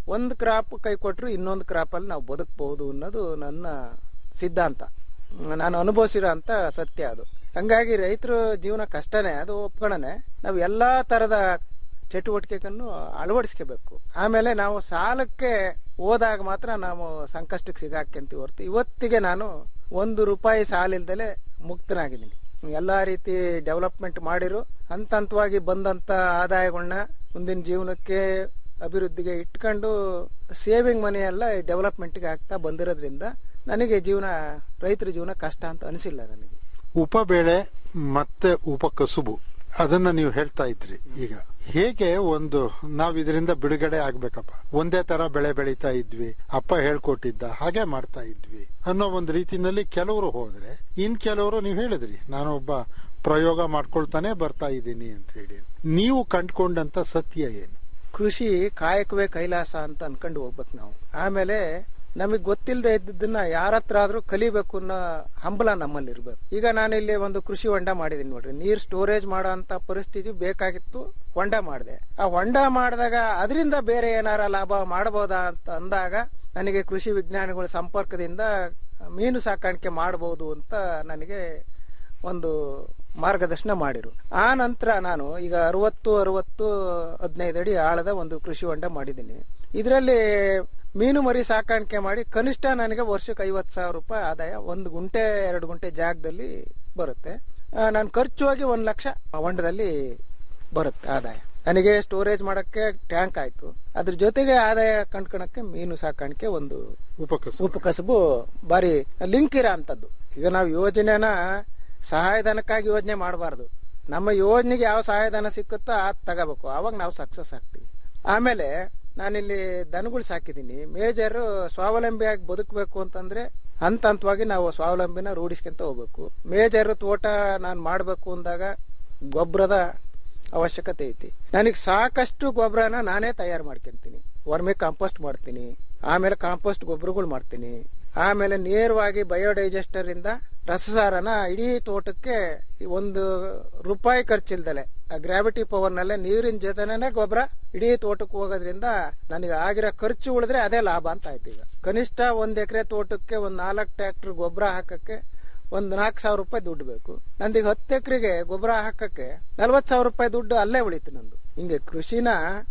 ಒಂದು ಕ್ರಾಪ್ ಕೈ ಕೊಟ್ಟರು ಇನ್ನೊಂದು ಕ್ರಾಪ್ ಅಲ್ಲಿ ನಾವು ಬದುಕಬಹುದು ಅನ್ನೋದು ನನ್ನ ಸಿದ್ಧಾಂತ ನಾನು ಅನುಭವಿಸಿರೋ ಅಂತ ಸತ್ಯ ಅದು ಹಂಗಾಗಿ ರೈತರ ಜೀವನ ಕಷ್ಟನೇ ಅದು ಒಪ್ಕೊಳ್ಳನೆ ನಾವು ಎಲ್ಲಾ ತರದ ಚಟುವಟಿಕೆಗಳನ್ನು ಅಳವಡಿಸ್ಕೋಬೇಕು ಆಮೇಲೆ ನಾವು ಸಾಲಕ್ಕೆ ಹೋದಾಗ ಮಾತ್ರ ನಾವು ಸಂಕಷ್ಟಕ್ಕೆ ಸಿಗಾಕ್ಯಂತೀವಿ ಹೊರತು ಇವತ್ತಿಗೆ ನಾನು ಒಂದು ರೂಪಾಯಿ ಸಾಲಿಲ್ದಲೆ ಮುಕ್ತನಾಗಿದ್ದೀನಿ ಎಲ್ಲಾ ರೀತಿ ಡೆವಲಪ್ಮೆಂಟ್ ಮಾಡಿರು ಹಂತ ಹಂತವಾಗಿ ಬಂದಂತ ಆದಾಯಗಳನ್ನ ಮುಂದಿನ ಜೀವನಕ್ಕೆ ಅಭಿವೃದ್ಧಿಗೆ ಇಟ್ಕೊಂಡು ಸೇವಿಂಗ್ ಮನಿ ಎಲ್ಲ ಡೆವಲಪ್ಮೆಂಟ್ಗೆ ಆಗ್ತಾ ಬಂದಿರೋದ್ರಿಂದ ನನಗೆ ಜೀವನ ರೈತರ ಜೀವನ ಕಷ್ಟ ಅಂತ ಅನಿಸಿಲ್ಲ ನನಗೆ ಉಪಬೇಳೆ ಮತ್ತೆ ಉಪಕಸುಬು ಅದನ್ನ ನೀವು ಹೇಳ್ತಾ ಇದ್ರಿ ಈಗ ಹೇಗೆ ಒಂದು ನಾವ್ ಇದರಿಂದ ಬಿಡುಗಡೆ ಆಗ್ಬೇಕಪ್ಪ ಒಂದೇ ತರ ಬೆಳೆ ಬೆಳೀತಾ ಇದ್ವಿ ಅಪ್ಪ ಹೇಳ್ಕೊಟ್ಟಿದ್ದ ಹಾಗೆ ಮಾಡ್ತಾ ಇದ್ವಿ ಅನ್ನೋ ಒಂದು ರೀತಿನಲ್ಲಿ ಕೆಲವರು ಹೋದ್ರೆ ಇನ್ ಕೆಲವರು ನೀವು ಹೇಳಿದ್ರಿ ನಾನು ಒಬ್ಬ ಪ್ರಯೋಗ ಮಾಡ್ಕೊಳ್ತಾನೆ ಬರ್ತಾ ಇದ್ದೀನಿ ಅಂತ ಹೇಳಿ ನೀವು ಕಂಡ್ಕೊಂಡಂತ ಸತ್ಯ ಏನು ಕೃಷಿ ಕಾಯಕವೇ ಕೈಲಾಸ ಅಂತ ಅನ್ಕೊಂಡು ಹೋಗ್ಬೇಕು ನಾವು ಆಮೇಲೆ ನಮಗ್ ಗೊತ್ತಿಲ್ಲದೆ ಇದ್ದದನ್ನ ಯಾರ ಹತ್ರ ಆದ್ರೂ ಕಲಿಬೇಕು ಅನ್ನೋ ಹಂಬಲ ನಮ್ಮಲ್ಲಿ ಇರ್ಬೇಕು ಈಗ ನಾನು ಇಲ್ಲಿ ಒಂದು ಕೃಷಿ ಹೊಂಡ ಮಾಡಿದೀನಿ ನೋಡ್ರಿ ನೀರ್ ಸ್ಟೋರೇಜ್ ಮಾಡೋ ಅಂತ ಪರಿಸ್ಥಿತಿ ಬೇಕಾಗಿತ್ತು ಹೊಂಡ ಮಾಡಿದೆ ಆ ಹೊಂಡ ಮಾಡಿದಾಗ ಅದರಿಂದ ಬೇರೆ ಏನಾರ ಲಾಭ ಮಾಡಬಹುದಾ ಅಂತ ಅಂದಾಗ ನನಗೆ ಕೃಷಿ ವಿಜ್ಞಾನಿಗಳ ಸಂಪರ್ಕದಿಂದ ಮೀನು ಸಾಕಾಣಿಕೆ ಮಾಡಬಹುದು ಅಂತ ನನಗೆ ಒಂದು ಮಾರ್ಗದರ್ಶನ ಮಾಡಿರು ಆ ನಂತರ ನಾನು ಈಗ ಅರವತ್ತು ಅರವತ್ತು ಹದಿನೈದು ಅಡಿ ಆಳದ ಒಂದು ಕೃಷಿ ಹೊಂಡ ಮಾಡಿದ್ದೀನಿ ಇದರಲ್ಲಿ ಮೀನು ಮರಿ ಸಾಕಾಣಿಕೆ ಮಾಡಿ ಕನಿಷ್ಠ ನನಗೆ ವರ್ಷಕ್ಕೆ ಐವತ್ತು ಸಾವಿರ ರೂಪಾಯಿ ಆದಾಯ ಒಂದು ಗುಂಟೆ ಎರಡು ಗುಂಟೆ ಜಾಗದಲ್ಲಿ ಬರುತ್ತೆ ನಾನು ಖರ್ಚು ಹೋಗಿ ಒಂದು ಲಕ್ಷ ಹೊಂಡದಲ್ಲಿ ಬರುತ್ತೆ ಆದಾಯ ನನಗೆ ಸ್ಟೋರೇಜ್ ಮಾಡಕ್ಕೆ ಟ್ಯಾಂಕ್ ಆಯ್ತು ಅದ್ರ ಜೊತೆಗೆ ಆದಾಯ ಕಂಡ್ಕೊಳಕ್ಕೆ ಮೀನು ಸಾಕಾಣಿಕೆ ಒಂದು ಉಪಕಸಬು ಉಪಕಸಬು ಬಾರಿ ಲಿಂಕ್ ಇರೋ ಅಂತದ್ದು ಈಗ ನಾವು ಯೋಜನೆನ ಸಹಾಯಧನಕ್ಕಾಗಿ ಯೋಜನೆ ಮಾಡಬಾರ್ದು ನಮ್ಮ ಯೋಜನೆಗೆ ಯಾವ ಸಹಾಯಧನ ಸಿಕ್ಕುತ್ತೋ ಅದ್ ತಗೋಬೇಕು ಅವಾಗ ನಾವು ಸಕ್ಸಸ್ ಆಗ್ತೀವಿ ಆಮೇಲೆ ನಾನಿಲ್ಲಿ ದನಗಳು ಸಾಕಿದ್ದೀನಿ ಮೇಜರ್ ಸ್ವಾವಲಂಬಿಯಾಗಿ ಬದುಕಬೇಕು ಅಂತಂದ್ರೆ ಹಂತ ಹಂತವಾಗಿ ನಾವು ಸ್ವಾವಲಂಬಿನ ರೂಢಿಸ್ಕೊಂತ ಹೋಗ್ಬೇಕು ಮೇಜರ್ ತೋಟ ನಾನು ಮಾಡಬೇಕು ಅಂದಾಗ ಗೊಬ್ಬರದ ಅವಶ್ಯಕತೆ ಐತಿ ನನಗೆ ಸಾಕಷ್ಟು ಗೊಬ್ಬರನ ನಾನೇ ತಯಾರು ಮಾಡ್ಕೊಂತೀನಿ ವರ್ಮಿ ಕಾಂಪೋಸ್ಟ್ ಮಾಡ್ತೀನಿ ಆಮೇಲೆ ಕಾಂಪೋಸ್ಟ್ ಗೊಬ್ಬರಗಳು ಮಾಡ್ತೀನಿ ಆಮೇಲೆ ನೇರವಾಗಿ ಬಯೋಡೈಜೆಸ್ಟರ್ ಇಂದ ರಸಸಾರನ ಇಡೀ ತೋಟಕ್ಕೆ ಒಂದು ರೂಪಾಯಿ ಖರ್ಚಿಲ್ದಲೆ ಆ ಗ್ರಾವಿಟಿ ಪವರ್ ನಲ್ಲೇ ನೀರಿನ ಜೊತೆನೇ ಗೊಬ್ಬರ ಇಡೀ ತೋಟಕ್ಕೆ ಹೋಗೋದ್ರಿಂದ ನನಗೆ ಆಗಿರೋ ಖರ್ಚು ಉಳಿದ್ರೆ ಅದೇ ಲಾಭ ಅಂತ ಆಯ್ತು ಈಗ ಕನಿಷ್ಠ ಒಂದ್ ಎಕರೆ ತೋಟಕ್ಕೆ ಒಂದ್ ನಾಲ್ಕು ಟ್ರ್ಯಾಕ್ಟರ್ ಗೊಬ್ಬರ ಹಾಕಕ್ಕೆ ಒಂದ್ ನಾಲ್ಕು ಸಾವಿರ ರೂಪಾಯಿ ದುಡ್ಡು ಬೇಕು ನಂದೀಗ ಹತ್ತು ಎಕರೆಗೆ ಗೊಬ್ಬರ ಹಾಕಕ್ಕೆ ನಲ್ವತ್ ಸಾವಿರ ರೂಪಾಯಿ ದುಡ್ಡು ಅಲ್ಲೇ ಉಳಿತು ನಂದು ಹಿಂಗೆ ಕೃಷಿನ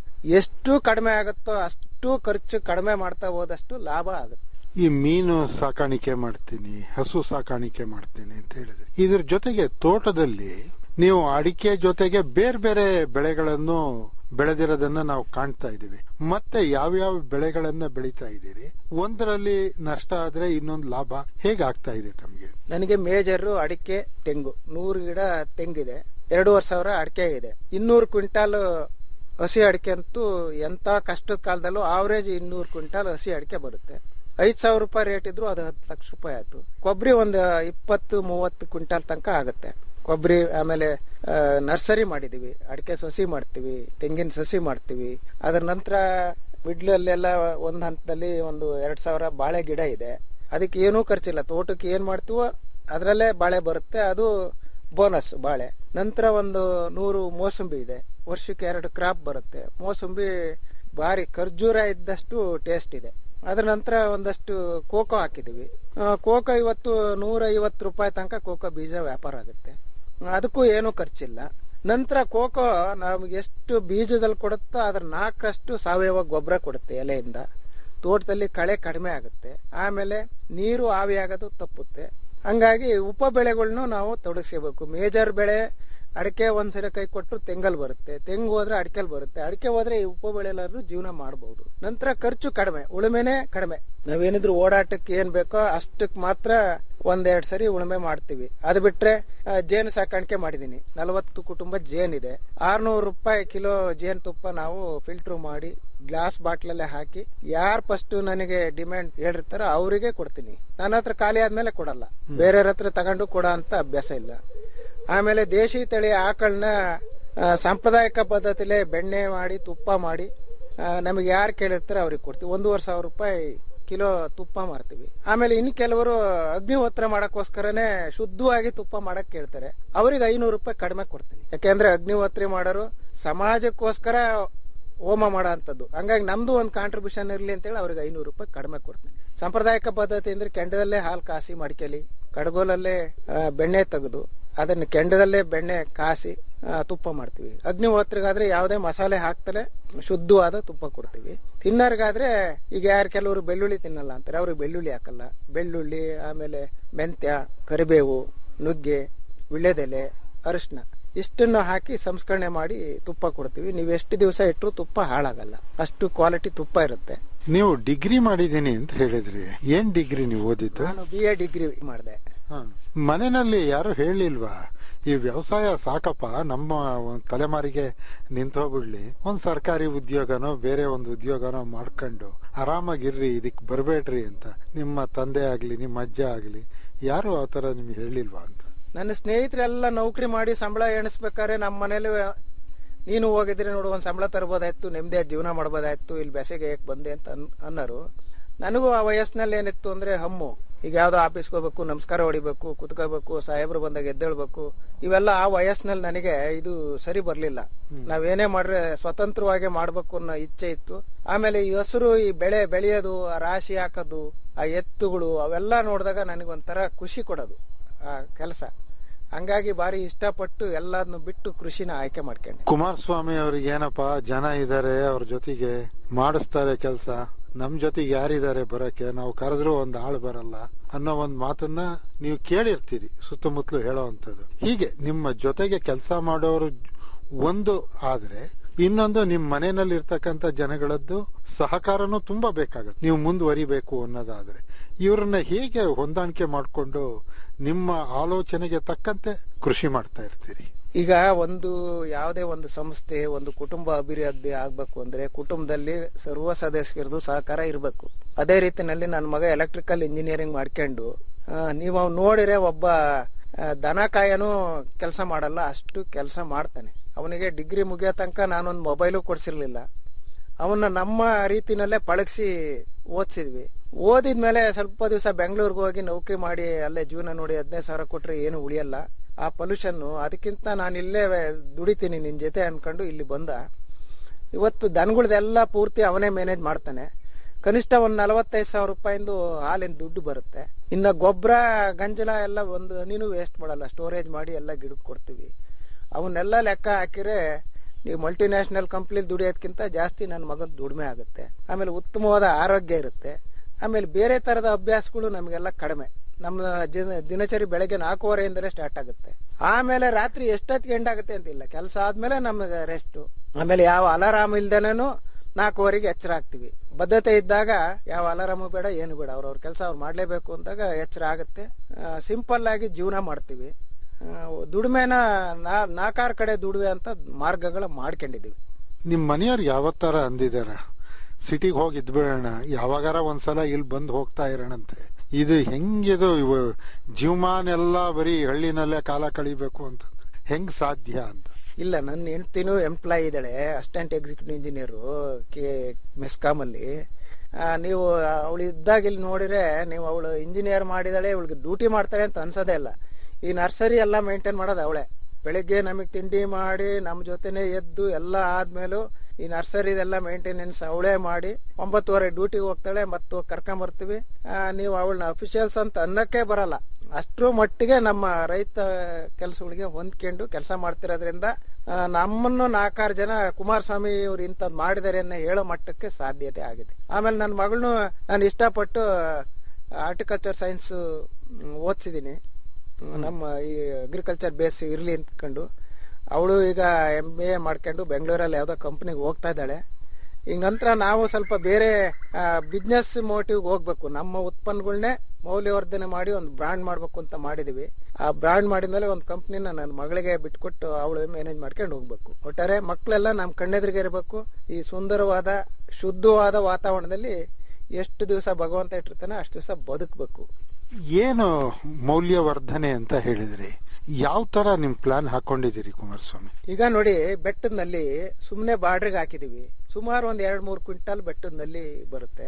ಎಷ್ಟು ಕಡಿಮೆ ಆಗುತ್ತೋ ಅಷ್ಟು ಖರ್ಚು ಕಡಿಮೆ ಮಾಡ್ತಾ ಹೋದಷ್ಟು ಲಾಭ ಆಗುತ್ತೆ ಈ ಮೀನು ಸಾಕಾಣಿಕೆ ಮಾಡ್ತೀನಿ ಹಸು ಸಾಕಾಣಿಕೆ ಮಾಡ್ತೀನಿ ಅಂತ ಹೇಳಿದ್ರಿ ಇದ್ರ ಜೊತೆಗೆ ತೋಟದಲ್ಲಿ ನೀವು ಅಡಿಕೆ ಜೊತೆಗೆ ಬೇರೆ ಬೇರೆ ಬೆಳೆಗಳನ್ನು ಬೆಳೆದಿರೋದನ್ನ ನಾವು ಕಾಣ್ತಾ ಇದೀವಿ ಮತ್ತೆ ಯಾವ್ಯಾವ ಬೆಳೆಗಳನ್ನ ಬೆಳೀತಾ ಇದ್ದೀರಿ ಒಂದರಲ್ಲಿ ನಷ್ಟ ಆದ್ರೆ ಇನ್ನೊಂದು ಲಾಭ ಹೇಗಾಗ್ತಾ ಇದೆ ತಮ್ಗೆ ನನಗೆ ಮೇಜರ್ ಅಡಿಕೆ ತೆಂಗು ನೂರು ಗಿಡ ತೆಂಗಿದೆ ಎರಡೂವರೆ ಸಾವಿರ ಅಡಿಕೆ ಇದೆ ಇನ್ನೂರು ಕ್ವಿಂಟಾಲ್ ಹಸಿ ಅಡಿಕೆ ಅಂತೂ ಎಂತ ಕಷ್ಟದ ಕಾಲದಲ್ಲೂ ಆವರೇಜ್ ಇನ್ನೂರು ಕ್ವಿಂಟಾಲ್ ಹಸಿ ಅಡಿಕೆ ಬರುತ್ತೆ ಐದ್ ಸಾವಿರ ರೂಪಾಯಿ ರೇಟ್ ಇದ್ರು ಅದು ಹತ್ತು ಲಕ್ಷ ರೂಪಾಯಿ ಆಯ್ತು ಕೊಬ್ಬರಿ ಒಂದು ಇಪ್ಪತ್ತು ಮೂವತ್ತು ಕ್ವಿಂಟಾಲ್ ತನಕ ಆಗುತ್ತೆ ಕೊಬ್ಬರಿ ಆಮೇಲೆ ನರ್ಸರಿ ಮಾಡಿದೀವಿ ಅಡಿಕೆ ಸಸಿ ಮಾಡ್ತೀವಿ ತೆಂಗಿನ ಸಸಿ ಮಾಡ್ತೀವಿ ಅದರ ನಂತರ ಮಿಡ್ಲಲ್ಲೆಲ್ಲ ಒಂದ್ ಹಂತದಲ್ಲಿ ಒಂದು ಎರಡ್ ಸಾವಿರ ಬಾಳೆ ಗಿಡ ಇದೆ ಅದಕ್ಕೆ ಏನೂ ಖರ್ಚಿಲ್ಲ ತೋಟಕ್ಕೆ ಏನ್ ಮಾಡ್ತೀವೋ ಅದರಲ್ಲೇ ಬಾಳೆ ಬರುತ್ತೆ ಅದು ಬೋನಸ್ ಬಾಳೆ ನಂತರ ಒಂದು ನೂರು ಮೋಸಂಬಿ ಇದೆ ವರ್ಷಕ್ಕೆ ಎರಡು ಕ್ರಾಪ್ ಬರುತ್ತೆ ಮೋಸಂಬಿ ಭಾರಿ ಖರ್ಜೂರ ಇದ್ದಷ್ಟು ಟೇಸ್ಟ್ ಇದೆ ಅದರ ನಂತರ ಒಂದಷ್ಟು ಕೋಕೋ ಹಾಕಿದೀವಿ ಕೋಕೋ ಇವತ್ತು ನೂರ ಐವತ್ತು ರೂಪಾಯಿ ತನಕ ಕೋಕೋ ಬೀಜ ವ್ಯಾಪಾರ ಆಗುತ್ತೆ ಅದಕ್ಕೂ ಏನೂ ಖರ್ಚಿಲ್ಲ ನಂತರ ಕೋಕೋ ನಮ್ಗೆ ಎಷ್ಟು ಬೀಜದಲ್ಲಿ ಕೊಡುತ್ತೋ ಅದ್ರ ನಾಲ್ಕರಷ್ಟು ಸಾವಯವ ಗೊಬ್ಬರ ಕೊಡುತ್ತೆ ಎಲೆಯಿಂದ ತೋಟದಲ್ಲಿ ಕಳೆ ಕಡಿಮೆ ಆಗುತ್ತೆ ಆಮೇಲೆ ನೀರು ಆವಿಯಾಗೋದು ತಪ್ಪುತ್ತೆ ಹಂಗಾಗಿ ಉಪ ಬೆಳೆಗಳನ್ನು ನಾವು ತೊಡಗಿಸ್ಕೋಬೇಕು ಮೇಜರ್ ಬೆಳೆ ಅಡಿಕೆ ಒಂದ್ಸರಿ ಕೈ ಕೊಟ್ಟರು ತೆಂಗಲ್ ಬರುತ್ತೆ ತೆಂಗು ಹೋದ್ರೆ ಅಡಿಕೆಲ್ ಬರುತ್ತೆ ಅಡಿಕೆ ಹೋದ್ರೆ ಈ ಉಪ ಬೆಳೆಲಾದ್ರೂ ಜೀವನ ಮಾಡಬಹುದು ನಂತರ ಖರ್ಚು ಕಡಿಮೆ ಉಳುಮೆನೆ ಕಡಿಮೆ ನಾವೇನಿದ್ರು ಓಡಾಟಕ್ಕೆ ಏನ್ ಬೇಕೋ ಅಷ್ಟಕ್ ಮಾತ್ರ ಒಂದೆರಡು ಸರಿ ಉಳುಮೆ ಮಾಡ್ತೀವಿ ಅದು ಬಿಟ್ರೆ ಜೇನು ಸಾಕಾಣಿಕೆ ಮಾಡಿದೀನಿ ನಲವತ್ತು ಕುಟುಂಬ ಜೇನಿದೆ ಆರ್ನೂರು ರೂಪಾಯಿ ಕಿಲೋ ಜೇನು ತುಪ್ಪ ನಾವು ಫಿಲ್ಟರ್ ಮಾಡಿ ಗ್ಲಾಸ್ ಬಾಟ್ಲಲ್ಲೇ ಹಾಕಿ ಯಾರು ಫಸ್ಟ್ ನನಗೆ ಡಿಮ್ಯಾಂಡ್ ಹೇಳಿರ್ತಾರೋ ಅವರಿಗೆ ಕೊಡ್ತೀನಿ ನನ್ನ ಹತ್ರ ಖಾಲಿ ಆದ್ಮೇಲೆ ಕೊಡಲ್ಲ ಬೇರೆಯವ್ರ ಹತ್ರ ತಗೊಂಡು ಕೊಡೋ ಅಂತ ಅಭ್ಯಾಸ ಇಲ್ಲ ಆಮೇಲೆ ದೇಶಿ ತಳಿ ಆಕಳನ್ನ ಸಾಂಪ್ರದಾಯಿಕ ಪದ್ಧತಿಲೇ ಬೆಣ್ಣೆ ಮಾಡಿ ತುಪ್ಪ ಮಾಡಿ ನಮಗೆ ಯಾರು ಕೇಳಿರ್ತಾರೆ ಅವ್ರಿಗೆ ಕೊಡ್ತೀವಿ ಒಂದೂವರೆ ಸಾವಿರ ರೂಪಾಯಿ ಕಿಲೋ ತುಪ್ಪ ಮಾರ್ತೀವಿ ಆಮೇಲೆ ಇನ್ನು ಕೆಲವರು ಅಗ್ನಿಹೋತ್ರ ಮಾಡಕ್ಕೋಸ್ಕರನೇ ಶುದ್ಧವಾಗಿ ತುಪ್ಪ ಮಾಡಕ್ ಕೇಳ್ತಾರೆ ಅವ್ರಿಗೆ ಐನೂರು ರೂಪಾಯಿ ಕಡಿಮೆ ಕೊಡ್ತೀನಿ ಯಾಕೆಂದ್ರೆ ಅಗ್ನಿಹೋತ್ರಿ ಮಾಡೋರು ಸಮಾಜಕ್ಕೋಸ್ಕರ ಹೋಮ ಮಾಡೋ ಅಂಥದ್ದು ಹಂಗಾಗಿ ನಮ್ದು ಒಂದು ಕಾಂಟ್ರಿಬ್ಯೂಷನ್ ಇರಲಿ ಅಂತೇಳಿ ಅವ್ರಿಗೆ ಐನೂರು ರೂಪಾಯಿ ಕಡಿಮೆ ಕೊಡ್ತೀನಿ ಸಾಂಪ್ರದಾಯಿಕ ಪದ್ಧತಿ ಅಂದ್ರೆ ಕೆಂಡದಲ್ಲೇ ಹಾಲು ಕಾಸಿ ಮಡಿಕೆಲಿ ಕಡಗೋಲಲ್ಲೇ ಆ, ಬೆಣ್ಣೆ ತೆಗೆದು ಅದನ್ನ ಕೆಂಡದಲ್ಲೇ ಬೆಣ್ಣೆ ಕಾಸಿ ಆ, ತುಪ್ಪ ಮಾಡ್ತೀವಿ ಅಗ್ನಿಹೋತ್ರಿಗಾದ್ರೆ ಯಾವುದೇ ಮಸಾಲೆ ಹಾಕ್ತಲೇ ಶುದ್ಧವಾದ ತುಪ್ಪ ಕೊಡ್ತೀವಿ ತಿನ್ನೋರ್ಗಾದ್ರೆ ಈಗ ಯಾರು ಕೆಲವರು ಬೆಳ್ಳುಳ್ಳಿ ತಿನ್ನಲ್ಲ ಅಂತಾರೆ ಅವ್ರಿಗೆ ಬೆಳ್ಳುಳ್ಳಿ ಹಾಕಲ್ಲ ಬೆಳ್ಳುಳ್ಳಿ ಆಮೇಲೆ ಮೆಂತ್ಯ ಕರಿಬೇವು ನುಗ್ಗೆ ವಿಳ್ಳೆದೆಲೆ ಅರಿಶಿನ ಇಷ್ಟನ್ನು ಹಾಕಿ ಸಂಸ್ಕರಣೆ ಮಾಡಿ ತುಪ್ಪ ಕೊಡ್ತೀವಿ ನೀವು ಎಷ್ಟು ದಿವಸ ಇಟ್ಟರು ತುಪ್ಪ ಹಾಳಾಗಲ್ಲ ಅಷ್ಟು ಕ್ವಾಲಿಟಿ ತುಪ್ಪ ಇರುತ್ತೆ ನೀವು ಡಿಗ್ರಿ ಮಾಡಿದೀನಿ ಅಂತ ಹೇಳಿದ್ರಿ ಏನ್ ಡಿಗ್ರಿ ನೀವು ಓದಿದ್ದು ನಾನು ಬಿ ಎ ಡಿಗ್ರಿ ಮಾಡಿದೆ ಮನೆಯಲ್ಲಿ ಯಾರು ಹೇಳಿಲ್ವಾ ಈ ವ್ಯವಸಾಯ ಸಾಕಪ್ಪ ನಮ್ಮ ಒಂದ್ ತಲೆಮಾರಿಗೆ ನಿಂತು ಹೋಗ್ಬಿಡ್ಲಿ ಒಂದ್ ಸರ್ಕಾರಿ ಉದ್ಯೋಗನೋ ಬೇರೆ ಒಂದು ಉದ್ಯೋಗನೋ ಮಾಡ್ಕೊಂಡು ಆರಾಮಾಗಿರ್ರಿ ಇದಕ್ ಬರ್ಬೇಡ್ರಿ ಅಂತ ನಿಮ್ಮ ತಂದೆ ಆಗ್ಲಿ ನಿಮ್ಮ ಅಜ್ಜ ಆಗ್ಲಿ ಯಾರು ಆ ತರ ನಿಮ್ಗೆ ಹೇಳಿಲ್ವಾ ಅಂತ ನನ್ನ ಸ್ನೇಹಿತರೆಲ್ಲ ನೌಕರಿ ಮಾಡಿ ಸಂಬಳ ಎಣಿಸ್ಬೇಕಾದ್ರೆ ನಮ್ಮ ಮನೇಲಿ ನೀನು ಹೋಗಿದ್ರೆ ನೋಡು ಒಂದ್ ಸಂಬಳ ತರ್ಬೋದಾಯ್ತು ನೆಮ್ಮದಿಯಾಗಿ ಜೀವನ ಮಾಡ್ಬೋದಾಯ್ತು ಇಲ್ಲಿ ಬೆಸೆಗೆ ಏಕ್ ಬಂದೆ ಅಂತ ಅನ್- ಅನ್ನೋರು ನನಗೂ ಆ ವಯಸ್ಸಿನಲ್ಲಿ ಏನಿತ್ತು ಅಂದ್ರೆ ಹಮ್ಮು ಈಗ ಯಾವ್ದೋ ಆಫೀಸ್ಗೆ ಹೋಗ್ಬೇಕು ನಮಸ್ಕಾರ ಹೊಡಿಬೇಕು ಕುತ್ಕೋಬೇಕು ಸಾಹೇಬ್ರು ಬಂದಾಗ ಎದ್ದೇಳ್ಬೇಕು ಇವೆಲ್ಲ ಆ ವಯಸ್ಸಿನಲ್ಲಿ ನನಗೆ ಇದು ಸರಿ ಬರ್ಲಿಲ್ಲ ನಾವೇನೇ ಮಾಡ್ರೆ ಸ್ವತಂತ್ರವಾಗಿ ಮಾಡ್ಬೇಕು ಅನ್ನೋ ಇಚ್ಛೆ ಇತ್ತು ಆಮೇಲೆ ಈ ಹಸಿರು ಈ ಬೆಳೆ ಬೆಳೆಯೋದು ಆ ರಾಶಿ ಹಾಕೋದು ಆ ಎತ್ತುಗಳು ಅವೆಲ್ಲ ನೋಡಿದಾಗ ನನಗೊಂಥರ ಖುಷಿ ಕೊಡೋದು ಆ ಕೆಲಸ ಹಂಗಾಗಿ ಬಾರಿ ಇಷ್ಟಪಟ್ಟು ಎಲ್ಲದನ್ನು ಬಿಟ್ಟು ಕೃಷಿನ ಆಯ್ಕೆ ಮಾಡ್ಕೊಂಡೆ ಕುಮಾರಸ್ವಾಮಿ ಅವ್ರಿಗೆ ಏನಪ್ಪಾ ಜನ ಇದಾರೆ ಅವ್ರ ಜೊತೆಗೆ ಮಾಡಿಸ್ತಾರೆ ಕೆಲಸ ನಮ್ ಜೊತೆಗೆ ಯಾರಿದ್ದಾರೆ ಬರಕ್ಕೆ ನಾವು ಕರೆದ್ರು ಒಂದ್ ಆಳು ಬರಲ್ಲ ಅನ್ನೋ ಒಂದ್ ಮಾತನ್ನ ನೀವು ಕೇಳಿರ್ತೀರಿ ಸುತ್ತಮುತ್ತಲು ಹೇಳೋ ಅಂತದ್ದು ಹೀಗೆ ನಿಮ್ಮ ಜೊತೆಗೆ ಕೆಲಸ ಮಾಡೋರು ಒಂದು ಆದ್ರೆ ಇನ್ನೊಂದು ನಿಮ್ ಮನೆಯಲ್ಲಿ ಇರ್ತಕ್ಕಂತ ಜನಗಳದ್ದು ಸಹಕಾರನೂ ತುಂಬಾ ಬೇಕಾಗುತ್ತೆ ನೀವು ಮುಂದುವರಿಬೇಕು ಅನ್ನೋದಾದ್ರೆ ಇವ್ರನ್ನ ಹೇಗೆ ಹೊಂದಾಣಿಕೆ ಮಾಡ್ಕೊಂಡು ನಿಮ್ಮ ಆಲೋಚನೆಗೆ ತಕ್ಕಂತೆ ಕೃಷಿ ಮಾಡ್ತಾ ಇರ್ತೀರಿ ಈಗ ಒಂದು ಯಾವುದೇ ಒಂದು ಸಂಸ್ಥೆ ಒಂದು ಕುಟುಂಬ ಅಭಿವೃದ್ಧಿ ಆಗ್ಬೇಕು ಅಂದ್ರೆ ಕುಟುಂಬದಲ್ಲಿ ಸರ್ವ ಸದಸ್ಯರದು ಸಹಕಾರ ಇರಬೇಕು ಅದೇ ರೀತಿನಲ್ಲಿ ನನ್ನ ಮಗ ಎಲೆಕ್ಟ್ರಿಕಲ್ ಇಂಜಿನಿಯರಿಂಗ್ ಮಾಡ್ಕೊಂಡು ಆ, ನೀವು ಅವ್ನ್ ನೋಡಿದ್ರೆ ಒಬ್ಬ ಆ, ದನ ಕಾಯನು ಕೆಲಸ ಮಾಡಲ್ಲ ಅಷ್ಟು ಕೆಲಸ ಮಾಡ್ತಾನೆ ಅವನಿಗೆ ಡಿಗ್ರಿ ಮುಗಿಯೋ ತನಕ ನಾನೊಂದು ಮೊಬೈಲು ಕೊಡ್ಸಿರ್ಲಿಲ್ಲ ಅವನ್ನ ನಮ್ಮ ರೀತಿನಲ್ಲೇ ಪಳಗಿಸಿ ಓದಿಸಿದ್ವಿ ಓದಿದ್ಮೇಲೆ ಸ್ವಲ್ಪ ದಿವಸ ಬೆಂಗಳೂರಿಗೆ ಹೋಗಿ ನೌಕರಿ ಮಾಡಿ ಅಲ್ಲೇ ಜೀವನ ನೋಡಿ ಹದಿನೈದು ಸಾವಿರ ಕೊಟ್ರೆ ಏನು ಉಳಿಯಲ್ಲ ಆ ಪೊಲ್ಯೂಷನ್ ಅದಕ್ಕಿಂತ ನಾನು ಇಲ್ಲೇ ದುಡಿತೀನಿ ನಿನ್ ಜೊತೆ ಅನ್ಕೊಂಡು ಇಲ್ಲಿ ಬಂದ ಇವತ್ತು ದನಗಳದೆಲ್ಲ ಪೂರ್ತಿ ಅವನೇ ಮ್ಯಾನೇಜ್ ಮಾಡ್ತಾನೆ ಕನಿಷ್ಠ ಒಂದ್ ನಲವತ್ತೈದು ಸಾವಿರ ರೂಪಾಯಿಂದು ಹಾಲಿನ ದುಡ್ಡು ಬರುತ್ತೆ ಇನ್ನ ಗೊಬ್ಬರ ಗಂಜಲ ಎಲ್ಲ ಒಂದು ನೀನು ವೇಸ್ಟ್ ಮಾಡಲ್ಲ ಸ್ಟೋರೇಜ್ ಮಾಡಿ ಎಲ್ಲ ಗಿಡಕ್ಕೆ ಕೊಡ್ತೀವಿ ಅವನ್ನೆಲ್ಲ ಲೆಕ್ಕ ಹಾಕಿದ್ರೆ ನೀವು ಮಲ್ಟಿನ್ಯಾಷನಲ್ ಕಂಪ್ನಿ ದುಡಿಯೋದಕ್ಕಿಂತ ಜಾಸ್ತಿ ನನ್ನ ಮಗನ ದುಡಿಮೆ ಆಗುತ್ತೆ ಆಮೇಲೆ ಉತ್ತಮವಾದ ಆರೋಗ್ಯ ಇರುತ್ತೆ ಆಮೇಲೆ ಬೇರೆ ತರದ ಅಭ್ಯಾಸಗಳು ನಮಗೆಲ್ಲ ಕಡಿಮೆ ನಮ್ಮ ಜನ ದಿನಚರಿ ಬೆಳಗ್ಗೆ ನಾಲ್ಕೂವರೆಯಿಂದಲೇ ಸ್ಟಾರ್ಟ್ ಆಗುತ್ತೆ ಆಮೇಲೆ ರಾತ್ರಿ ಎಷ್ಟೊತ್ತಿಗೆ ಎಂಡ್ ಆಗುತ್ತೆ ಅಂತಿಲ್ಲ ಕೆಲಸ ಆದ್ಮೇಲೆ ನಮಗೆ ರೆಸ್ಟ್ ಆಮೇಲೆ ಯಾವ ಅಲಾರಾಮ್ ಇಲ್ದೇನೇನು ನಾಲ್ಕೂವರೆಗೆ ಎಚ್ಚರ ಆಗ್ತೀವಿ ಬದ್ಧತೆ ಇದ್ದಾಗ ಯಾವ ಅಲಾರಾಮು ಬೇಡ ಏನು ಬೇಡ ಅವ್ರವ್ರ ಕೆಲಸ ಅವ್ರು ಮಾಡ್ಲೇಬೇಕು ಅಂದಾಗ ಎಚ್ಚರ ಆಗುತ್ತೆ ಸಿಂಪಲ್ ಆಗಿ ಜೀವನ ಮಾಡ್ತೀವಿ ಆ, ದುಡಿಮೆನ ನಾ ನಾಲ್ಕಾರು ಕಡೆ ದುಡಿವೆ ಅಂತ ಮಾರ್ಗಗಳ ಮಾಡ್ಕೊಂಡಿದೀವಿ ನಿಮ್ ಮನೆಯವ್ರು ಯಾವತ್ತಾರ ಅಂದಿದಾರ ಸಿಟಿಗೆ ಹೋಗಿ ಇದ್ಬಿಡೋಣ ಯಾವಾಗಾರ ಒಂದ್ಸಲ ಇಲ್ಲಿ ಬಂದು ಹೋಗ್ತಾ ಇರೋಣಂತೆ ಇದು ಹೆಂಗಿದು ಇವು ಜೀವಮಾನ ಎಲ್ಲ ಬರೀ ಹಳ್ಳಿನಲ್ಲೇ ಕಾಲ ಕಳಿಬೇಕು ಅಂತಂದ್ರೆ ಹೆಂಗ್ ಸಾಧ್ಯ ಅಂತ ಇಲ್ಲ ನನ್ನ ಹೆಂಡ್ತಿನೂ ಎಂಪ್ಲಾಯ್ ಇದ್ದಾಳೆ assistant executive engineer K MESCOM ಅಲ್ಲಿ ಆ, ನೀವು ಅವಳು ಇದ್ದಾಗ ಇಲ್ಲಿ ನೋಡಿದ್ರೆ ನೀವು ಅವಳು ಇಂಜಿನಿಯರ್ ಮಾಡಿದಾಳೆ ಅವಳಿಗೆ ಡ್ಯೂಟಿ ಮಾಡ್ತಾಳೆ ಅಂತ ಅನ್ಸೋದೇ ಇಲ್ಲ ಈ ನರ್ಸರಿ ಎಲ್ಲ ಮೇಂಟೈನ್ ಮಾಡೋದು ಅವಳೆ ಬೆಳಿಗ್ಗೆ ನಮಗೆ ತಿಂಡಿ ಮಾಡಿ ನಮ್ಮ ಜೊತೆನೆ ಎದ್ದು ಎಲ್ಲ ಆದ್ಮೇಲೂ ಈ ನರ್ಸರಿದೆಲ್ಲ ಮೇಂಟೆನೆನ್ಸ್ ಅವಳೇ ಮಾಡಿ ಒಂಬತ್ತುವರೆ ಡ್ಯೂಟಿಗೆ ಹೋಗ್ತಾಳೆ ಮತ್ತು ಕರ್ಕೊಂಬರ್ತೀವಿ ಆ, ನೀವು ಅವಳನ್ನ ಅಫಿಷಿಯಲ್ಸ್ ಅಂತ ಅನ್ನಕ್ಕೆ ಬರಲ್ಲ ಅಷ್ಟರ ಮಟ್ಟಿಗೆ ನಮ್ಮ ರೈತ ಕೆಲಸಗಳಿಗೆ ಹೊಂದ್ಕೊಂಡು ಕೆಲಸ ಮಾಡ್ತಿರೋದ್ರಿಂದ ಆ, ನಮ್ಮನ್ನು ನಾಲ್ಕಾರು ಜನ ಕುಮಾರಸ್ವಾಮಿ ಇವ್ರು ಇಂಥದ್ದು ಮಾಡಿದ್ದಾರೆ ಅನ್ನೋ ಹೇಳೋ ಮಟ್ಟಕ್ಕೆ ಸಾಧ್ಯತೆ ಆಗಿದೆ ಆಮೇಲೆ ನನ್ನ ಮಗಳನ್ನು ನಾನು ಇಷ್ಟಪಟ್ಟು ಆರ್ಟಿಕಲ್ಚರ್ ಸೈನ್ಸ್ ಓದಿಸಿದ್ದೀನಿ ನಮ್ಮ ಈ ಅಗ್ರಿಕಲ್ಚರ್ ಬೇಸ್ ಇರ್ಲಿ ಅಂದ್ಕೊಂಡು ಅವಳು ಈಗ ಎಂ ಬಿ ಎ ಮಾಡ್ಕೊಂಡು ಬೆಂಗಳೂರಲ್ಲಿ ಯಾವುದೋ ಕಂಪ್ನಿಗೆ ಹೋಗ್ತಾ ಇದ್ದಾಳೆ ಈಗ ನಂತರ ನಾವು ಸ್ವಲ್ಪ ಬೇರೆ ಬಿಸ್ನೆಸ್ ಮೋಟಿವ್ಗೆ ಹೋಗ್ಬೇಕು ನಮ್ಮ ಉತ್ಪನ್ನಗಳನ್ನೇ ಮೌಲ್ಯವರ್ಧನೆ ಮಾಡಿ ಒಂದು ಬ್ರಾಂಡ್ ಮಾಡ್ಬೇಕು ಅಂತ ಮಾಡಿದೀವಿ ಆ ಬ್ರಾಂಡ್ ಮಾಡಿದ್ಮೇಲೆ ಒಂದು ಕಂಪ್ನಿನ ನನ್ನ ಮಗಳಿಗೆ ಬಿಟ್ಕೊಟ್ಟು ಅವಳು ಮ್ಯಾನೇಜ್ ಮಾಡ್ಕೊಂಡು ಹೋಗ್ಬೇಕು ಒಟ್ಟಾರೆ ಮಕ್ಕಳೆಲ್ಲ ನಮ್ಮ ಕಣ್ಣೆದುರಿಗೆ ಇರಬೇಕು ಈ ಸುಂದರವಾದ ಶುದ್ಧವಾದ ವಾತಾವರಣದಲ್ಲಿ ಎಷ್ಟು ದಿವಸ ಭಗವಂತ ಇಟ್ಟಿರ್ತಾನೆ ಅಷ್ಟು ದಿವಸ ಬದುಕಬೇಕು ಏನು ಮೌಲ್ಯವರ್ಧನೆ ಅಂತ ಹೇಳಿದ್ರಿ ಯಾವ ತರ ನಿಮ್ ಪ್ಲಾನ್ ಹಾಕೊಂಡಿದ್ದೀರಿ ಕುಮಾರಸ್ವಾಮಿ ಈಗ ನೋಡಿ ಬೆಟ್ಟದಲ್ಲಿ ಸುಮ್ಮನೆ ಬಾರ್ಡ್ರಿಗೆ ಹಾಕಿದೀವಿ ಸುಮಾರು ಒಂದ್ ಎರಡ್ ಮೂರು ಕ್ವಿಂಟಲ್ ಬೆಟ್ಟದಲ್ಲಿ ಬರುತ್ತೆ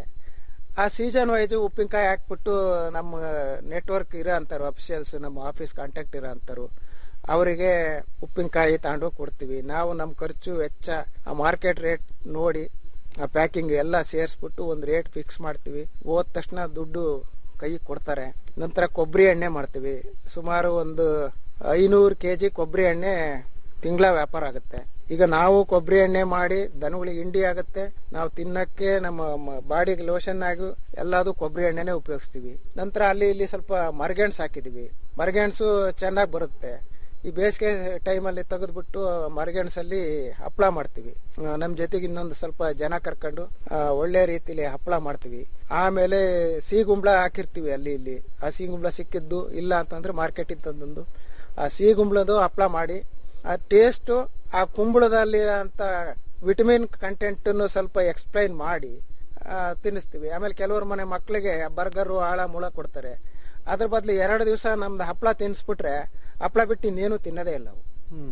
ಆ ಸೀಸನ್ ವೈಸ್ ಉಪ್ಪಿನಕಾಯಿ ಹಾಕ್ಬಿಟ್ಟು ನಮ್ಮ ನೆಟ್ವರ್ಕ್ ಇರೋ ಅಂತಾರು ಅಫಿಷಿಯಲ್ಸ್ ನಮ್ಮ ಆಫೀಸ್ ಕಾಂಟ್ಯಾಕ್ಟ್ ಇರೋ ಅಂತಾರು ಅವರಿಗೆ ಉಪ್ಪಿನಕಾಯಿ ತಗೊಂಡು ಕೊಡ್ತೀವಿ ನಾವು ನಮ್ಮ ಖರ್ಚು ವೆಚ್ಚ ಆ ಮಾರ್ಕೆಟ್ ರೇಟ್ ನೋಡಿ ಆ ಪ್ಯಾಕಿಂಗ್ ಎಲ್ಲ ಸೇರಿಸ್ಬಿಟ್ಟು ಒಂದು ರೇಟ್ ಫಿಕ್ಸ್ ಮಾಡ್ತೀವಿ ಹೋದ ತಕ್ಷಣ ದುಡ್ಡು ಕೈಗೆ ಕೊಡ್ತಾರೆ ನಂತರ ಕೊಬ್ಬರಿ ಎಣ್ಣೆ ಮಾಡ್ತೀವಿ ಸುಮಾರು ಒಂದು ಐನೂರು ಕೆ ಜಿ ಕೊಬ್ಬರಿ ಎಣ್ಣೆ ತಿಂಗಳ ವ್ಯಾಪಾರ ಆಗುತ್ತೆ ಈಗ ನಾವು ಕೊಬ್ಬರಿ ಎಣ್ಣೆ ಮಾಡಿ ದನಗಳಿಗೆ ಹಿಂಡಿ ಆಗುತ್ತೆ ನಾವು ತಿನ್ನಕ್ಕೆ ನಮ್ಮ ಬಾಡಿಗೆ ಲೋಷನ್ ಆಗಿ ಎಲ್ಲದು ಕೊಬ್ಬರಿ ಎಣ್ಣೆನೆ ಉಪಯೋಗಿಸ್ತೀವಿ ನಂತರ ಅಲ್ಲಿ ಇಲ್ಲಿ ಸ್ವಲ್ಪ ಮರಗೆಣಸು ಹಾಕಿದೀವಿ ಮರಗೆಣಸು ಚೆನ್ನಾಗಿ ಬರುತ್ತೆ ಈ ಬೇಸಿಗೆ ಟೈಮಲ್ಲಿ ತೆಗೆದ್ಬಿಟ್ಟು ಮರಗೆಣಸಲ್ಲಿ ಹಪ್ಪಳ ಮಾಡ್ತೀವಿ ಆ, ನಮ್ ಜೊತೆಗೆ ಇನ್ನೊಂದು ಸ್ವಲ್ಪ ಜನ ಕರ್ಕೊಂಡು ಆ, ಒಳ್ಳೆ ರೀತಿಲಿ ಹಪ್ಪಳ ಮಾಡ್ತೀವಿ ಆಮೇಲೆ ಸಿಹಿಗುಂಬ್ಳ ಹಾಕಿರ್ತೀವಿ ಅಲ್ಲಿ ಇಲ್ಲಿ ಆ ಸಿಹಿಗುಂಬ್ಳ ಸಿಕ್ಕಿದ್ದು ಇಲ್ಲ ಅಂತಂದ್ರೆ ಮಾರ್ಕೆಟ್ ತಂದು ಆ ಸಿಹಿಗುಂಬ್ಳದು ಹಪ್ಪಳ ಮಾಡಿ ಆ ಟೇಸ್ಟ್ ಆ ಕುಂಬಳದಲ್ಲಿ ಅಂತ ವಿಟಮಿನ್ ಕಂಟೆಂಟ್ ಸ್ವಲ್ಪ ಎಕ್ಸ್ಪ್ಲೈನ್ ಮಾಡಿ ಆ, ತಿನ್ನಿಸ್ತೀವಿ ಆಮೇಲೆ ಕೆಲವ್ರ ಮನೆ ಮಕ್ಕಳಿಗೆ ಬರ್ಗರು ಆಳ ಮುಳ ಕೊಡ್ತಾರೆ ಅದ್ರ ಬದಲು ಎರಡು ದಿವಸ ನಮ್ದು ಹಪ್ಪಳ ತಿನ್ನಿಸ್ಬಿಟ್ರೆ ಹಪ್ಪಳ ಬಿಟ್ಟು ಇನ್ನೇನು ತಿನ್ನೋದೇ ಇಲ್ಲ ಅವು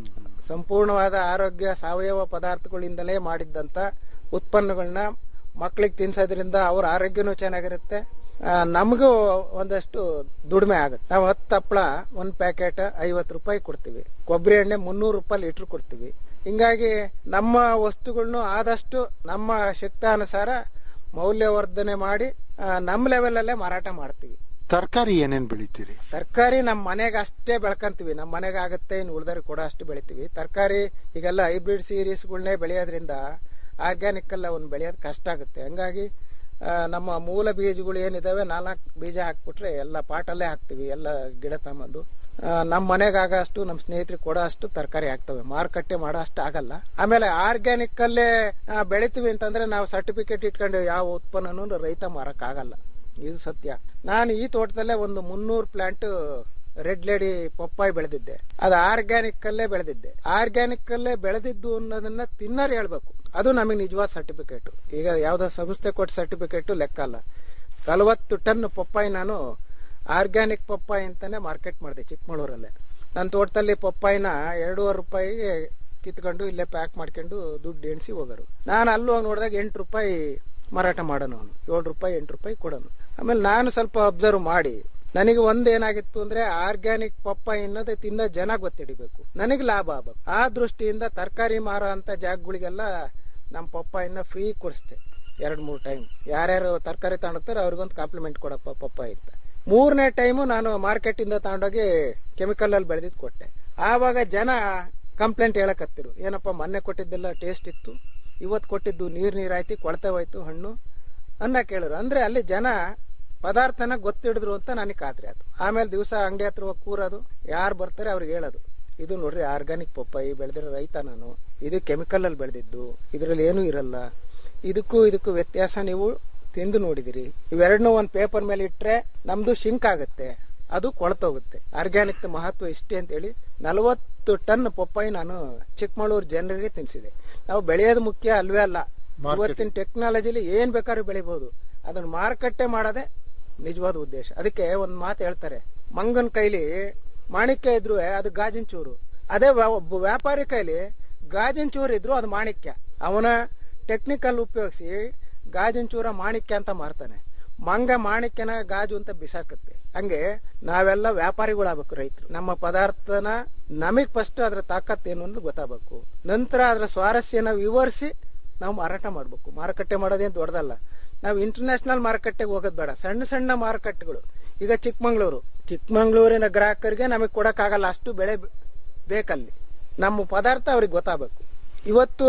ಸಂಪೂರ್ಣವಾದ ಆರೋಗ್ಯ ಸಾವಯವ ಪದಾರ್ಥಗಳಿಂದಲೇ ಮಾಡಿದ್ದಂತ ಉತ್ಪನ್ನಗಳನ್ನ ಮಕ್ಕಳಿಗೆ ತಿನ್ಸೋದ್ರಿಂದ ಅವ್ರ ಆರೋಗ್ಯನೂ ಚೆನ್ನಾಗಿರುತ್ತೆ ಆ, ನಮಗೂ ಒಂದಷ್ಟು ದುಡಿಮೆ ಆಗುತ್ತೆ ನಾವು ಹತ್ತು ಹಪ್ಪಳ ಒಂದ್ ಪ್ಯಾಕೆಟ್ ಐವತ್ತು ರೂಪಾಯಿ ಕೊಡ್ತೀವಿ ಕೊಬ್ಬರಿ ಎಣ್ಣೆ ಮುನ್ನೂರು ರೂಪಾಯಿ ಲೀಟರ್ ಕೊಡ್ತೀವಿ ಹಿಂಗಾಗಿ ನಮ್ಮ ವಸ್ತುಗಳನ್ನು ಆದಷ್ಟು ನಮ್ಮ ಶಕ್ತಾನುಸಾರ ಮೌಲ್ಯವರ್ಧನೆ ಮಾಡಿ ಆ, ನಮ್ಮ ಲೆವೆಲ್ ಅಲ್ಲೇ ಮಾರಾಟ ಮಾಡ್ತೀವಿ ತರಕಾರಿ ಏನೇನ್ ಬೆಳಿತೀರಿ ತರಕಾರಿ ನಮ್ಮ ಮನೆಗೆ ಅಷ್ಟೇ ಬೆಳ್ಕಂತೀವಿ ನಮ್ಮ ಮನೆಗೆ ಆಗುತ್ತೆ ಇನ್ನು ಉಳ್ದವ್ರಿಗೆ ಕೂಡ ಅಷ್ಟು ಬೆಳಿತೀವಿ ತರಕಾರಿ ಈಗೆಲ್ಲ ಹೈಬ್ರಿಡ್ ಸೀರೀಸ್ಗಳನ್ನೇ ಬೆಳೆಯೋದ್ರಿಂದ ಆರ್ಗ್ಯಾನಿಕ್ ಎಲ್ಲ ಅವ್ನು ಬೆಳೆಯೋದು ಕಷ್ಟ ಆಗುತ್ತೆ ಹಂಗಾಗಿ ಆ, ನಮ್ಮ ಮೂಲ ಬೀಜಗಳು ಏನಿದಾವೆ ನಾಲ್ಕು ಬೀಜ ಹಾಕ್ಬಿಟ್ರೆ ಎಲ್ಲ ಪಾಟಲ್ಲೇ ಹಾಕ್ತಿವಿ ಎಲ್ಲ ಗಿಡ ತಗೊಂಬಂದು ಆ, ನಮ್ಮ ಮನೆಗೆ ಆಗಷ್ಟು ನಮ್ಮ ಸ್ನೇಹಿತರಿಗೆ ಕೊಡೋ ಅಷ್ಟು ತರಕಾರಿ ಆಗ್ತವೆ ಮಾರುಕಟ್ಟೆ ಮಾಡೋ ಅಷ್ಟು ಆಗಲ್ಲ ಆಮೇಲೆ ಆರ್ಗ್ಯಾನಿಕ್ ಅಲ್ಲೇ ಆ, ಬೆಳಿತೀವಿ ಅಂತಂದ್ರೆ ನಾವು ಸರ್ಟಿಫಿಕೇಟ್ ಇಟ್ಕೊಂಡು ಯಾವ ಉತ್ಪನ್ನನೂ ರೈತ ಮಾರಕ್ ಆಗಲ್ಲ ಇದು ಸತ್ಯ ನಾನು ಈ ತೋಟದಲ್ಲೇ ಒಂದು ಮುನ್ನೂರು ಪ್ಲಾಂಟ್ ರೆಡ್ ಲೇಡಿ ಪಪ್ಪಾಯಿ ಬೆಳೆದಿದ್ದೆ ಅದು ಆರ್ಗ್ಯಾನಿಕ್ ಅಲ್ಲೇ ಬೆಳೆದಿದ್ದೆ ಆರ್ಗ್ಯಾನಿಕ್ ಅಲ್ಲೇ ಬೆಳೆದಿದ್ದು ಅನ್ನೋದನ್ನ ತಿನ್ನೋರು ಹೇಳ್ಬೇಕು ಅದು ನಮಗೆ ನಿಜವಾದ ಸರ್ಟಿಫಿಕೇಟ್ ಈಗ ಯಾವ್ದೋ ಸಂಸ್ಥೆ ಕೊಟ್ಟ ಸರ್ಟಿಫಿಕೇಟ್ ಲೆಕ್ಕ ಅಲ್ಲ ನಲವತ್ತು ಟನ್ ಪಪ್ಪಾಯಿ ನಾನು ಆರ್ಗ್ಯಾನಿಕ್ ಪಪ್ಪಾಯಿ ಅಂತಾನೆ ಮಾರ್ಕೆಟ್ ಮಾಡಿದೆ ಚಿಕ್ಕಮಗಳೂರಲ್ಲೇ ನನ್ನ ತೋಟದಲ್ಲಿ ಪಪ್ಪಾಯಿನ ಎರಡೂವರೆ ರೂಪಾಯಿಗೆ ಕಿತ್ಕೊಂಡು ಇಲ್ಲೇ ಪ್ಯಾಕ್ ಮಾಡ್ಕೊಂಡು ದುಡ್ಡು ಎಣಿಸಿ ಹೋಗೋರು ನಾನು ಅಲ್ಲೂ ಹೋಗಿ ನೋಡಿದಾಗ ಎಂಟು ರೂಪಾಯಿ ಮಾರಾಟ ಮಾಡೋನು ಅವನು ಏಳು ರೂಪಾಯಿ ಎಂಟು ರೂಪಾಯಿ ಕೊಡೋನು ಆಮೇಲೆ ನಾನು ಸ್ವಲ್ಪ ಅಬ್ಸರ್ವ್ ಮಾಡಿ ನನಗೆ ಒಂದ್ ಏನಾಗಿತ್ತು ಅಂದ್ರೆ ಆರ್ಗ್ಯಾನಿಕ್ ಪಪ್ಪಾಯಿ ಅನ್ನೋದೇ ತಿನ್ನೋ ಜನ ಗೊತ್ತಿಡಿಬೇಕು ನನಗೆ ಲಾಭ ಆಗ್ಬೇಕು ಆ ದೃಷ್ಟಿಯಿಂದ ತರಕಾರಿ ಮಾರೋ ಅಂತ ಜಾಗಗಳಿಗೆಲ್ಲ ನಮ್ಮ ಪಪ್ಪಾಯಿನ ಫ್ರೀ ಕೊಡಿಸ್ತೆ ಎರಡ್ ಮೂರ್ ಟೈಮ್ ಯಾರ್ಯಾರು ತರಕಾರಿ ತಗೊಂಡೋಗ್ತಾರೆ ಅವ್ರಿಗೊಂದು ಕಾಂಪ್ಲಿಮೆಂಟ್ ಕೊಡಪ್ಪ ಪಪ್ಪಾಯಿ ಅಂತ ಮೂರನೇ ಟೈಮು ನಾನು ಮಾರ್ಕೆಟ್ ಇಂದ ತಗೊಂಡೋಗಿ ಕೆಮಿಕಲ್ ಅಲ್ಲಿ ಬೆಳೆದಿದ್ದು ಕೊಟ್ಟೆ ಆವಾಗ ಜನ ಕಂಪ್ಲೇಂಟ್ ಹೇಳಕತ್ತಿರು ಏನಪ್ಪ ಮೊನ್ನೆ ಕೊಟ್ಟಿದ್ದೆಲ್ಲ ಟೇಸ್ಟ್ ಇತ್ತು ಇವತ್ತು ಕೊಟ್ಟಿದ್ದು ನೀರ್ ನೀರಾಯ್ತು ಕೊಳತೆ ಹೋಯ್ತು ಹಣ್ಣು ಅನ್ನ ಕೇಳಿದ್ರು ಅಂದ್ರೆ ಅಲ್ಲಿ ಜನ ಪದಾರ್ಥನ ಗೊತ್ತಿಡಿದ್ರು ಅಂತ ನನಗೆ ಖಾತ್ರಿ ಆಯ್ತು ಆಮೇಲೆ ದಿವಸ ಅಂಗಡಿ ಹತ್ರ ಹೋಗಿ ಕೂರೋದು ಯಾರು ಬರ್ತಾರೆ ಅವ್ರಿಗೆ ಹೇಳೋದು ಇದು ನೋಡ್ರಿ ಆರ್ಗಾನಿಕ್ ಪಪ್ಪಾಯಿ ಬೆಳೆದಿರೋ ರೈತ ನಾನು ಇದು ಕೆಮಿಕಲ್ ಅಲ್ಲಿ ಬೆಳೆದಿದ್ದು ಇದರಲ್ಲಿ ಏನೂ ಇರಲ್ಲ ಇದಕ್ಕೂ ಇದಕ್ಕೂ ವ್ಯತ್ಯಾಸ ನೀವು ತಿಂದು ನೋಡಿದಿರಿ ಇವೆರಡನ್ನೂ ಒಂದು ಪೇಪರ್ ಮೇಲೆ ಇಟ್ರೆ ನಮ್ದು ಶಿಂಕ್ ಆಗುತ್ತೆ ಅದು ಕೊಳ್ತೋಗುತ್ತೆ ಆರ್ಗ್ಯಾನಿಕ್ ಮಹತ್ವ ಇಷ್ಟೇ ಅಂತ ಹೇಳಿ ನಲವತ್ತು ಟನ್ ಪಪ್ಪಾಯಿ ನಾನು ಚಿಕ್ಕಮಗಳೂರು ಜನರಿಗೆ ತಿನ್ಸಿದೆ ನಾವು ಬೆಳೆಯೋದು ಮುಖ್ಯ ಅಲ್ವೇ ಅಲ್ಲ ಇವತ್ತಿನ ಟೆಕ್ನಾಲಜಿಲಿ ಏನ್ ಬೇಕಾದ್ರೂ ಬೆಳಿಬಹುದು ಅದನ್ನ ಮಾರುಕಟ್ಟೆ ಮಾಡೋದೇ ನಿಜವಾದ ಉದ್ದೇಶ ಅದಕ್ಕೆ ಒಂದ್ ಮಾತು ಹೇಳ್ತಾರೆ ಮಂಗನ್ ಕೈಲಿ ಮಾಣಿಕ್ಯ ಇದ್ರು ಅದು ಗಾಜಿನ ಚೂರು ಅದೇ ವ್ಯಾ- ಒಬ್ಬ ವ್ಯಾಪಾರಿ ಕೈಲಿ ಗಾಜಿನ ಚೂರು ಇದ್ರು ಅದು ಮಾಣಿಕ್ಯ ಅವನ ಟೆಕ್ನಿಕಲ್ ಉಪಯೋಗಿಸಿ ಗಾಜಿನ ಚೂರ ಮಾಣಿಕ್ಯ ಅಂತ ಮಾರ್ತಾನೆ ಮಂಗ ಮಾಣಿಕ್ಯನ ಗಾಜು ಅಂತ ಬಿಸಾಕತ್ತೆ ಹಂಗೆ ನಾವೆಲ್ಲ ವ್ಯಾಪಾರಿಗಳಾಗಬೇಕು ರೈತರು ನಮ್ಮ ಪದಾರ್ಥನ ನಮಗ್ ಫಸ್ಟ್ ಅದ್ರ ತಾಕತ್ ಏನು ಅಂತ ಗೊತ್ತಾಗಬೇಕು ನಂತರ ಅದ್ರ ಸ್ವಾರಸ್ಯನ ವಿವರಿಸಿ ನಾವು ಮಾರಾಟ ಮಾಡ್ಬೇಕು ಮಾರುಕಟ್ಟೆ ಮಾಡೋದೇನು ದೊಡ್ಡದಲ್ಲ ನಾವು ಇಂಟರ್ನ್ಯಾಷನಲ್ ಮಾರುಕಟ್ಟೆಗೆ ಹೋಗೋದು ಬೇಡ ಸಣ್ಣ ಸಣ್ಣ ಮಾರುಕಟ್ಟೆಗಳು ಈಗ ಚಿಕ್ಕಮಂಗ್ಳೂರು ಚಿಕ್ಕಮಂಗ್ಳೂರಿನ ಗ್ರಾಹಕರಿಗೆ ನಮಗೆ ಕೊಡಕ್ಕಾಗಲ್ಲ ಅಷ್ಟು ಬೆಳೆ ಬ- ಬೇಕಲ್ಲಿ ನಮ್ಮ ಪದಾರ್ಥ ಅವ್ರಿಗೆ ಗೊತ್ತಾಗಬೇಕು ಇವತ್ತು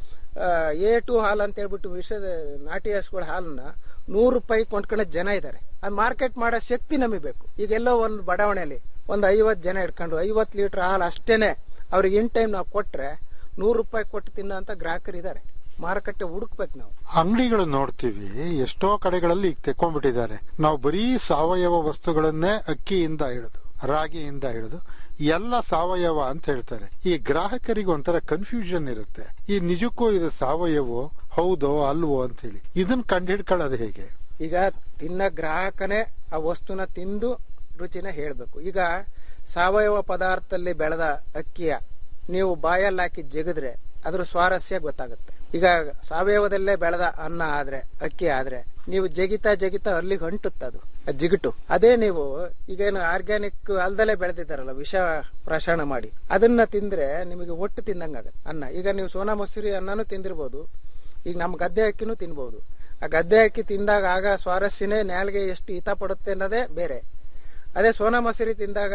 ಎ ಟು ಹಾಲ್ ಅಂತ ಹೇಳ್ಬಿಟ್ಟು ವಿಷದ ನಾಟಿ ಹಸುಗಳ ಹಾಲನ್ನ ನೂರು ರೂಪಾಯಿ ಕೊಂಡ್ಕೊಳ್ಳೋ ಜನ ಇದ್ದಾರೆ ಅದು ಮಾರ್ಕೆಟ್ ಮಾಡೋ ಶಕ್ತಿ ನಮಗೆ ಬೇಕು ಈಗ ಎಲ್ಲೋ ಒಂದು ಬಡಾವಣೆಯಲ್ಲಿ ಒಂದು ಐವತ್ತು ಜನ ಇಟ್ಕೊಂಡು ಐವತ್ತು ಲೀಟರ್ ಹಾಲು ಅಷ್ಟೇನೆ ಅವ್ರಿಗೆ ಇನ್ ಟೈಮ್ ನಾವು ಕೊಟ್ರೆ ನೂರು ರೂಪಾಯಿ ಕೊಟ್ಟು ತಿನ್ನೋ ಅಂತ ಗ್ರಾಹಕರು ಇದ್ದಾರೆ ಮಾರುಕಟ್ಟೆ ಹುಡುಕ್ಬೇಕು ನಾವು ಅಂಗಡಿಗಳು ನೋಡ್ತೀವಿ ಎಷ್ಟೋ ಕಡೆಗಳಲ್ಲಿ ಈಗ ತೆಕ್ಕೊಂಡ್ಬಿಟ್ಟಿದ್ದಾರೆ ನಾವು ಬರೀ ಸಾವಯವ ವಸ್ತುಗಳನ್ನೇ ಅಕ್ಕಿಯಿಂದ ಹಿಡಿದು ರಾಗಿಯಿಂದ ಹಿಡಿದು ಎಲ್ಲ ಸಾವಯವ ಅಂತ ಹೇಳ್ತಾರೆ ಈ ಗ್ರಾಹಕರಿಗೆ ಒಂಥರ ಕನ್ಫ್ಯೂಷನ್ ಇರುತ್ತೆ ಈ ನಿಜಕ್ಕೂ ಇದು ಸಾವಯವೋ ಹೌದೋ ಅಲ್ವೋ ಅಂತ ಹೇಳಿ ಇದನ್ನ ಕಂಡುಹಿಡ್ಕೊಳ್ಳೋದು ಹೇಗೆ ಈಗ ತಿನ್ನ ಗ್ರಾಹಕನೇ ಆ ವಸ್ತುನ ತಿಂದು ರುಚಿನ ಹೇಳ್ಬೇಕು ಈಗ ಸಾವಯವ ಪದಾರ್ಥದಲ್ಲಿ ಬೆಳೆದ ಅಕ್ಕಿಯ ನೀವು ಬಾಯಲ್ಲಿ ಹಾಕಿ ಜಗದ್ರೆ ಅದ್ರ ಸ್ವಾರಸ್ಯ ಗೊತ್ತಾಗುತ್ತೆ ಈಗ ಸಾವಯವದಲ್ಲೇ ಬೆಳೆದ ಅನ್ನ ಆದ್ರೆ ಅಕ್ಕಿ ಆದ್ರೆ ನೀವು ಜಗಿತಾ ಜಗಿತಾ ಅಲ್ಲಿಗೆ ಅಂಟುತ್ತದು ಆ ಜಿಗುಟು ಅದೇ ನೀವು ಈಗೇನು ಆರ್ಗ್ಯಾನಿಕ್ ಅಲ್ದಲ್ಲೇ ಬೆಳೆದಿದ್ದಾರಲ್ಲ ವಿಷ ಪ್ರಶಾಣ ಮಾಡಿ ಅದನ್ನ ತಿಂದ್ರೆ ನಿಮಗೆ ಒಟ್ಟು ತಿಂದಂಗಾಗತ್ತೆ ಅನ್ನ ಈಗ ನೀವು ಸೋನಾ ಮಸೂರಿ ಅನ್ನನೂ ತಿಂದಿರ್ಬೋದು ಈಗ ನಮ್ಮ ಗದ್ದೆ ಅಕ್ಕಿನೂ ತಿನ್ಬಹುದು ಆ ಗದ್ದೆ ಅಕ್ಕಿ ತಿಂದಾಗ ಆಗ ಸ್ವಾರಸ್ಯನೇ ನಾಲ್ಗೆ ಎಷ್ಟು ಹಿತ ಪಡುತ್ತೆ ಅನ್ನೋದೇ ಬೇರೆ ಅದೇ ಸೋನಾ ಮಸೂರಿ ತಿಂದಾಗ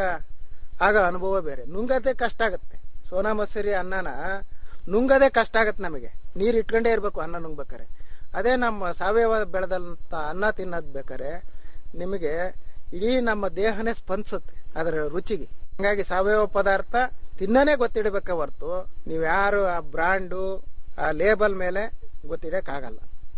ಆಗ ಅನುಭವ ಬೇರೆ ನುಂಗದೆ ಕಷ್ಟ ಆಗುತ್ತೆ ಸೋನಾ ಮಸೂರಿ ಅನ್ನನ ನುಂಗದೆ ಕಷ್ಟ ಆಗತ್ತೆ ನಮಗೆ ನೀರು ಇಟ್ಕೊಂಡೇ ಇರಬೇಕು ಅನ್ನ ನುಂಗ್ಬೇಕಾರೆ ಅದೇ ನಮ್ಮ ಸಾವಯವ ಬೆಳೆದಂತ ಅನ್ನ ತಿನ್ನೋದ್ ಬೇಕಾರೆ ನಿಮಗೆ ಇಡೀ ನಮ್ಮ ದೇಹನೇ ಸ್ಪಂದಿಸುತ್ತೆ ಅದರ ರುಚಿಗೆ ಹಂಗಾಗಿ ಸಾವಯವ ಪದಾರ್ಥ ತಿನ್ನನೇ ಗೊತ್ತಿಡಬೇಕೆ ಹೊರ್ತು ನೀವು ಯಾರು ಆ ಬ್ರಾಂಡು ಆ ಲೇಬಲ್ ಮೇಲೆ ಗೊತ್ತಿಡಕ್ಕಾಗಲ್ಲ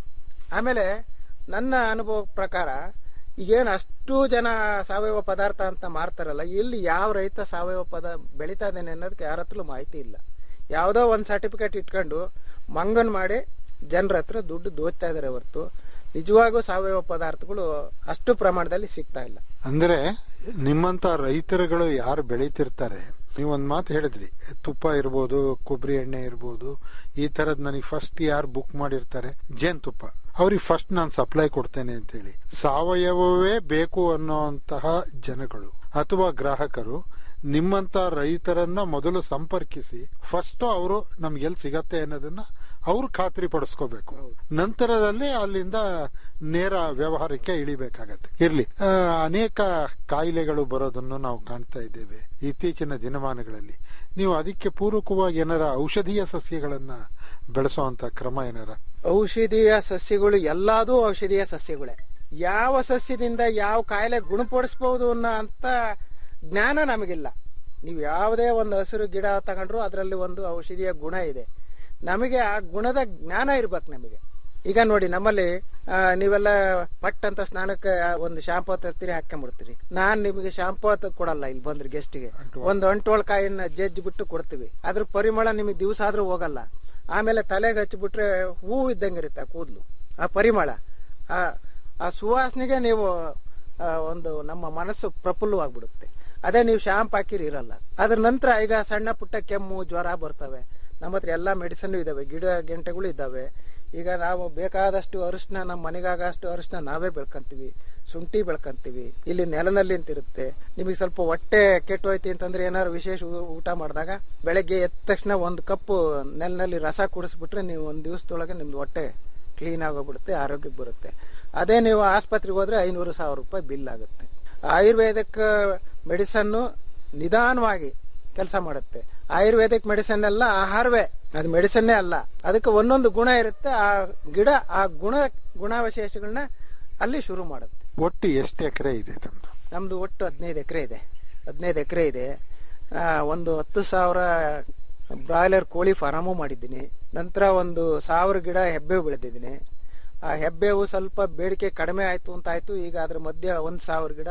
ಆಮೇಲೆ ನನ್ನ ಅನುಭವ ಪ್ರಕಾರ ಈಗೇನು ಅಷ್ಟು ಜನ ಸಾವಯವ ಪದಾರ್ಥ ಅಂತ ಮಾರ್ತಾರಲ್ಲ ಇಲ್ಲಿ ಯಾವ ರೈತ ಸಾವಯವ ಪದ ಬೆಳೀತಾ ಇದ್ದಾನೆ ಅನ್ನೋದಕ್ಕೆ ಯಾರ ಹತ್ರಲೂ ಮಾಹಿತಿ ಇಲ್ಲ ಯಾವುದೋ ಒಂದು ಸರ್ಟಿಫಿಕೇಟ್ ಇಟ್ಕೊಂಡು ಮಂಗನ್ ಮಾಡಿ ಜನರ ಹತ್ರ ದುಡ್ಡು ದೋಚ್ತಾ ಇದಾರೆ ಹೊರತು ನಿಜವಾಗೂ ಸಾವಯವ ಪದಾರ್ಥಗಳು ಅಷ್ಟು ಪ್ರಮಾಣದಲ್ಲಿ ಸಿಗ್ತಾ ಇಲ್ಲ ಅಂದ್ರೆ ನಿಮ್ಮಂತ ರೈತರುಗಳು ಯಾರು ಬೆಳೀತಿರ್ತಾರೆ ನೀವು ಒಂದ್ ಮಾತು ಹೇಳಿದ್ರಿ ತುಪ್ಪ ಇರ್ಬೋದು ಕೊಬ್ಬರಿ ಎಣ್ಣೆ ಇರ್ಬೋದು ಈ ತರದ್ ನನಗೆ ಫಸ್ಟ್ ಯಾರು ಬುಕ್ ಮಾಡಿರ್ತಾರೆ ಜೇನುತುಪ್ಪ ಅವ್ರಿಗೆ ಫಸ್ಟ್ ನಾನು ಸಪ್ಲೈ ಕೊಡ್ತೇನೆ ಅಂತೇಳಿ ಸಾವಯವವೇ ಬೇಕು ಅನ್ನೋಂತಹ ಜನಗಳು ಅಥವಾ ಗ್ರಾಹಕರು ನಿಮ್ಮಂತ ರೈತರನ್ನ ಮೊದಲು ಸಂಪರ್ಕಿಸಿ ಫಸ್ಟ್ ಅವರು ನಮ್ಗೆ ಎಲ್ಲಿ ಸಿಗತ್ತೆ ಅನ್ನೋದನ್ನ ಅವ್ರು ಖಾತ್ರಿ ಪಡಿಸ್ಕೋಬೇಕು ನಂತರದಲ್ಲಿ ಅಲ್ಲಿಂದ ನೇರ ವ್ಯವಹಾರಕ್ಕೆ ಇಳಿಬೇಕಾಗತ್ತೆ ಇರ್ಲಿ ಆ, ಅನೇಕ ಕಾಯಿಲೆಗಳು ಬರೋದನ್ನು ನಾವು ಕಾಣ್ತಾ ಇದ್ದೇವೆ ಇತ್ತೀಚಿನ ದಿನಮಾನಗಳಲ್ಲಿ ನೀವು ಅದಕ್ಕೆ ಪೂರಕವಾಗಿ ಏನಾರ ಔಷಧೀಯ ಸಸ್ಯಗಳನ್ನ ಬೆಳೆಸುವಂತ ಕ್ರಮ ಏನಾರ ಔಷಧೀಯ ಸಸ್ಯಗಳು ಎಲ್ಲದೂ ಔಷಧೀಯ ಸಸ್ಯಗಳೇ ಯಾವ ಸಸ್ಯದಿಂದ ಯಾವ ಕಾಯಿಲೆ ಗುಣಪಡಿಸಬಹುದು ಅನ್ನೋ ಅಂತ ಜ್ಞಾನ ನಮಗಿಲ್ಲ ನೀವು ಯಾವುದೇ ಒಂದು ಹಸಿರು ಗಿಡ ತಗೊಂಡ್ರು ಅದರಲ್ಲಿ ಒಂದು ಔಷಧೀಯ ಗುಣ ಇದೆ ನಮಗೆ ಆ ಗುಣದ ಜ್ಞಾನ ಇರ್ಬೇಕು ನಮಗೆ ಈಗ ನೋಡಿ ನಮ್ಮಲ್ಲಿ ಆ, ನೀವೆಲ್ಲ ಪಟ್ ಅಂತ ಸ್ನಾನಕ್ಕೆ ಒಂದು ಶಾಂಪೂ ತರ್ತೀರಿ ಹಾಕೊಂಡ್ಬಿಡ್ತೀರಿ ನಾನ್ ನಿಮಗೆ ಶಾಂಪೂ ಅಂತ ಕೊಡಲ್ಲ ಇಲ್ಲಿ ಬಂದ್ರೆ ಗೆಸ್ಟ್ಗೆ ಒಂದು ಅಂಟೋಳ್ ಕಾಯಿನ ಜಜ್ಜಿ ಬಿಟ್ಟು ಕೊಡ್ತೀವಿ ಅದ್ರ ಪರಿಮಳ ನಿಮಗೆ ದಿವಸ ಆದ್ರೂ ಹೋಗಲ್ಲ ಆಮೇಲೆ ತಲೆಗೆ ಹಚ್ಚಿಬಿಟ್ರೆ ಹೂವು ಇದ್ದಂಗಿರುತ್ತೆ ಆ ಕೂದಲು ಆ ಪರಿಮಳ ಆ ಆ ಸುವಾಸನೆಗೆ ನೀವು ಆ, ಒಂದು ನಮ್ಮ ಮನಸ್ಸು ಪ್ರಫುಲ್ಲವಾಗ್ಬಿಡುತ್ತೆ ಅದೇ ನೀವು ಶಾಂಪ್ ಹಾಕಿರಿ ಇರಲ್ಲ ಅದ್ರ ನಂತರ ಈಗ ಸಣ್ಣ ಪುಟ್ಟ ಕೆಮ್ಮು ಜ್ವರ ಬರ್ತವೆ ನಮ್ಮ ಹತ್ರ ಎಲ್ಲಾ ಮೆಡಿಸನ್ ಇದಾವೆ ಗಿಡ ಗೆಂಟೆಗಳು ಇದಾವೆ ಈಗ ನಾವು ಬೇಕಾದಷ್ಟು ಅರಿಶಿನ ನಮ್ಮ ಮನೆಗಾಗಷ್ಟು ಅರಿಶಿನ ನಾವೇ ಬೆಳ್ಕೊಂತೀವಿ ಶುಂಠಿ ಬೆಳ್ಕೊಂತೀವಿ ಇಲ್ಲಿ ನೆಲದಲ್ಲಿ ಅಂತಿರುತ್ತೆ ನಿಮಗೆ ಸ್ವಲ್ಪ ಹೊಟ್ಟೆ ಕೆಟ್ಟು ಹೋಯ್ತಿ ಅಂತಂದ್ರೆ ಏನಾದ್ರು ವಿಶೇಷ ಊ- ಊಟ ಮಾಡಿದಾಗ ಬೆಳಗ್ಗೆ ಎದ್ದ ತಕ್ಷಣ ಒಂದು ಕಪ್ಪು ನೆಲದಲ್ಲಿ ರಸ ಕುಡಿಸ್ಬಿಟ್ರೆ ನೀವು ಒಂದು ದಿವಸದೊಳಗೆ ನಿಮ್ದು ಹೊಟ್ಟೆ ಕ್ಲೀನ್ ಆಗೋಗ್ಬಿಡುತ್ತೆ ಆರೋಗ್ಯಕ್ಕೆ ಬರುತ್ತೆ ಅದೇ ನೀವು ಆಸ್ಪತ್ರೆಗೆ ಹೋದ್ರೆ ಐನೂರು ಸಾವಿರ ರೂಪಾಯಿ ಬಿಲ್ ಆಗುತ್ತೆ ಆಯುರ್ವೇದಿಕ್ ಮೆಡಿಸನ್ನು ನಿಧಾನವಾಗಿ ಕೆಲಸ ಮಾಡುತ್ತೆ ಆಯುರ್ವೇದಿಕ್ ಮೆಡಿಸನ್ ಎಲ್ಲ ಆಹಾರವೇ ಅದು ಮೆಡಿಸನ್ನೇ ಅಲ್ಲ ಅದಕ್ಕೆ ಒಂದೊಂದು ಗುಣ ಇರುತ್ತೆ ಆ ಗಿಡ ಆ ಗುಣ ಗುಣಾವಶೇಷಗಳನ್ನ ಅಲ್ಲಿ ಶುರು ಮಾಡುತ್ತೆ ಒಟ್ಟು ಎಷ್ಟು ಎಕರೆ ಇದೆ ತಮ್ದು ನಮ್ದು ಒಟ್ಟು ಹದಿನೈದು ಎಕರೆ ಇದೆ ಹದಿನೈದು ಎಕರೆ ಇದೆ ಆ, ಒಂದು ಹತ್ತು ಸಾವಿರ ಬ್ರಾಯ್ಲರ್ ಕೋಳಿ ಫಾರಮು ಮಾಡಿದ್ದೀನಿ ನಂತರ ಒಂದು ಸಾವಿರ ಗಿಡ ಹೆಬ್ಬೇವು ಬೆಳೆದಿದ್ದೀನಿ ಆ ಹೆಬ್ಬೇವು ಸ್ವಲ್ಪ ಬೇಡಿಕೆ ಕಡಿಮೆ ಆಯ್ತು ಅಂತ ಆಯ್ತು ಈಗ ಅದ್ರ ಮಧ್ಯೆ ಒಂದ್ ಸಾವಿರ ಗಿಡ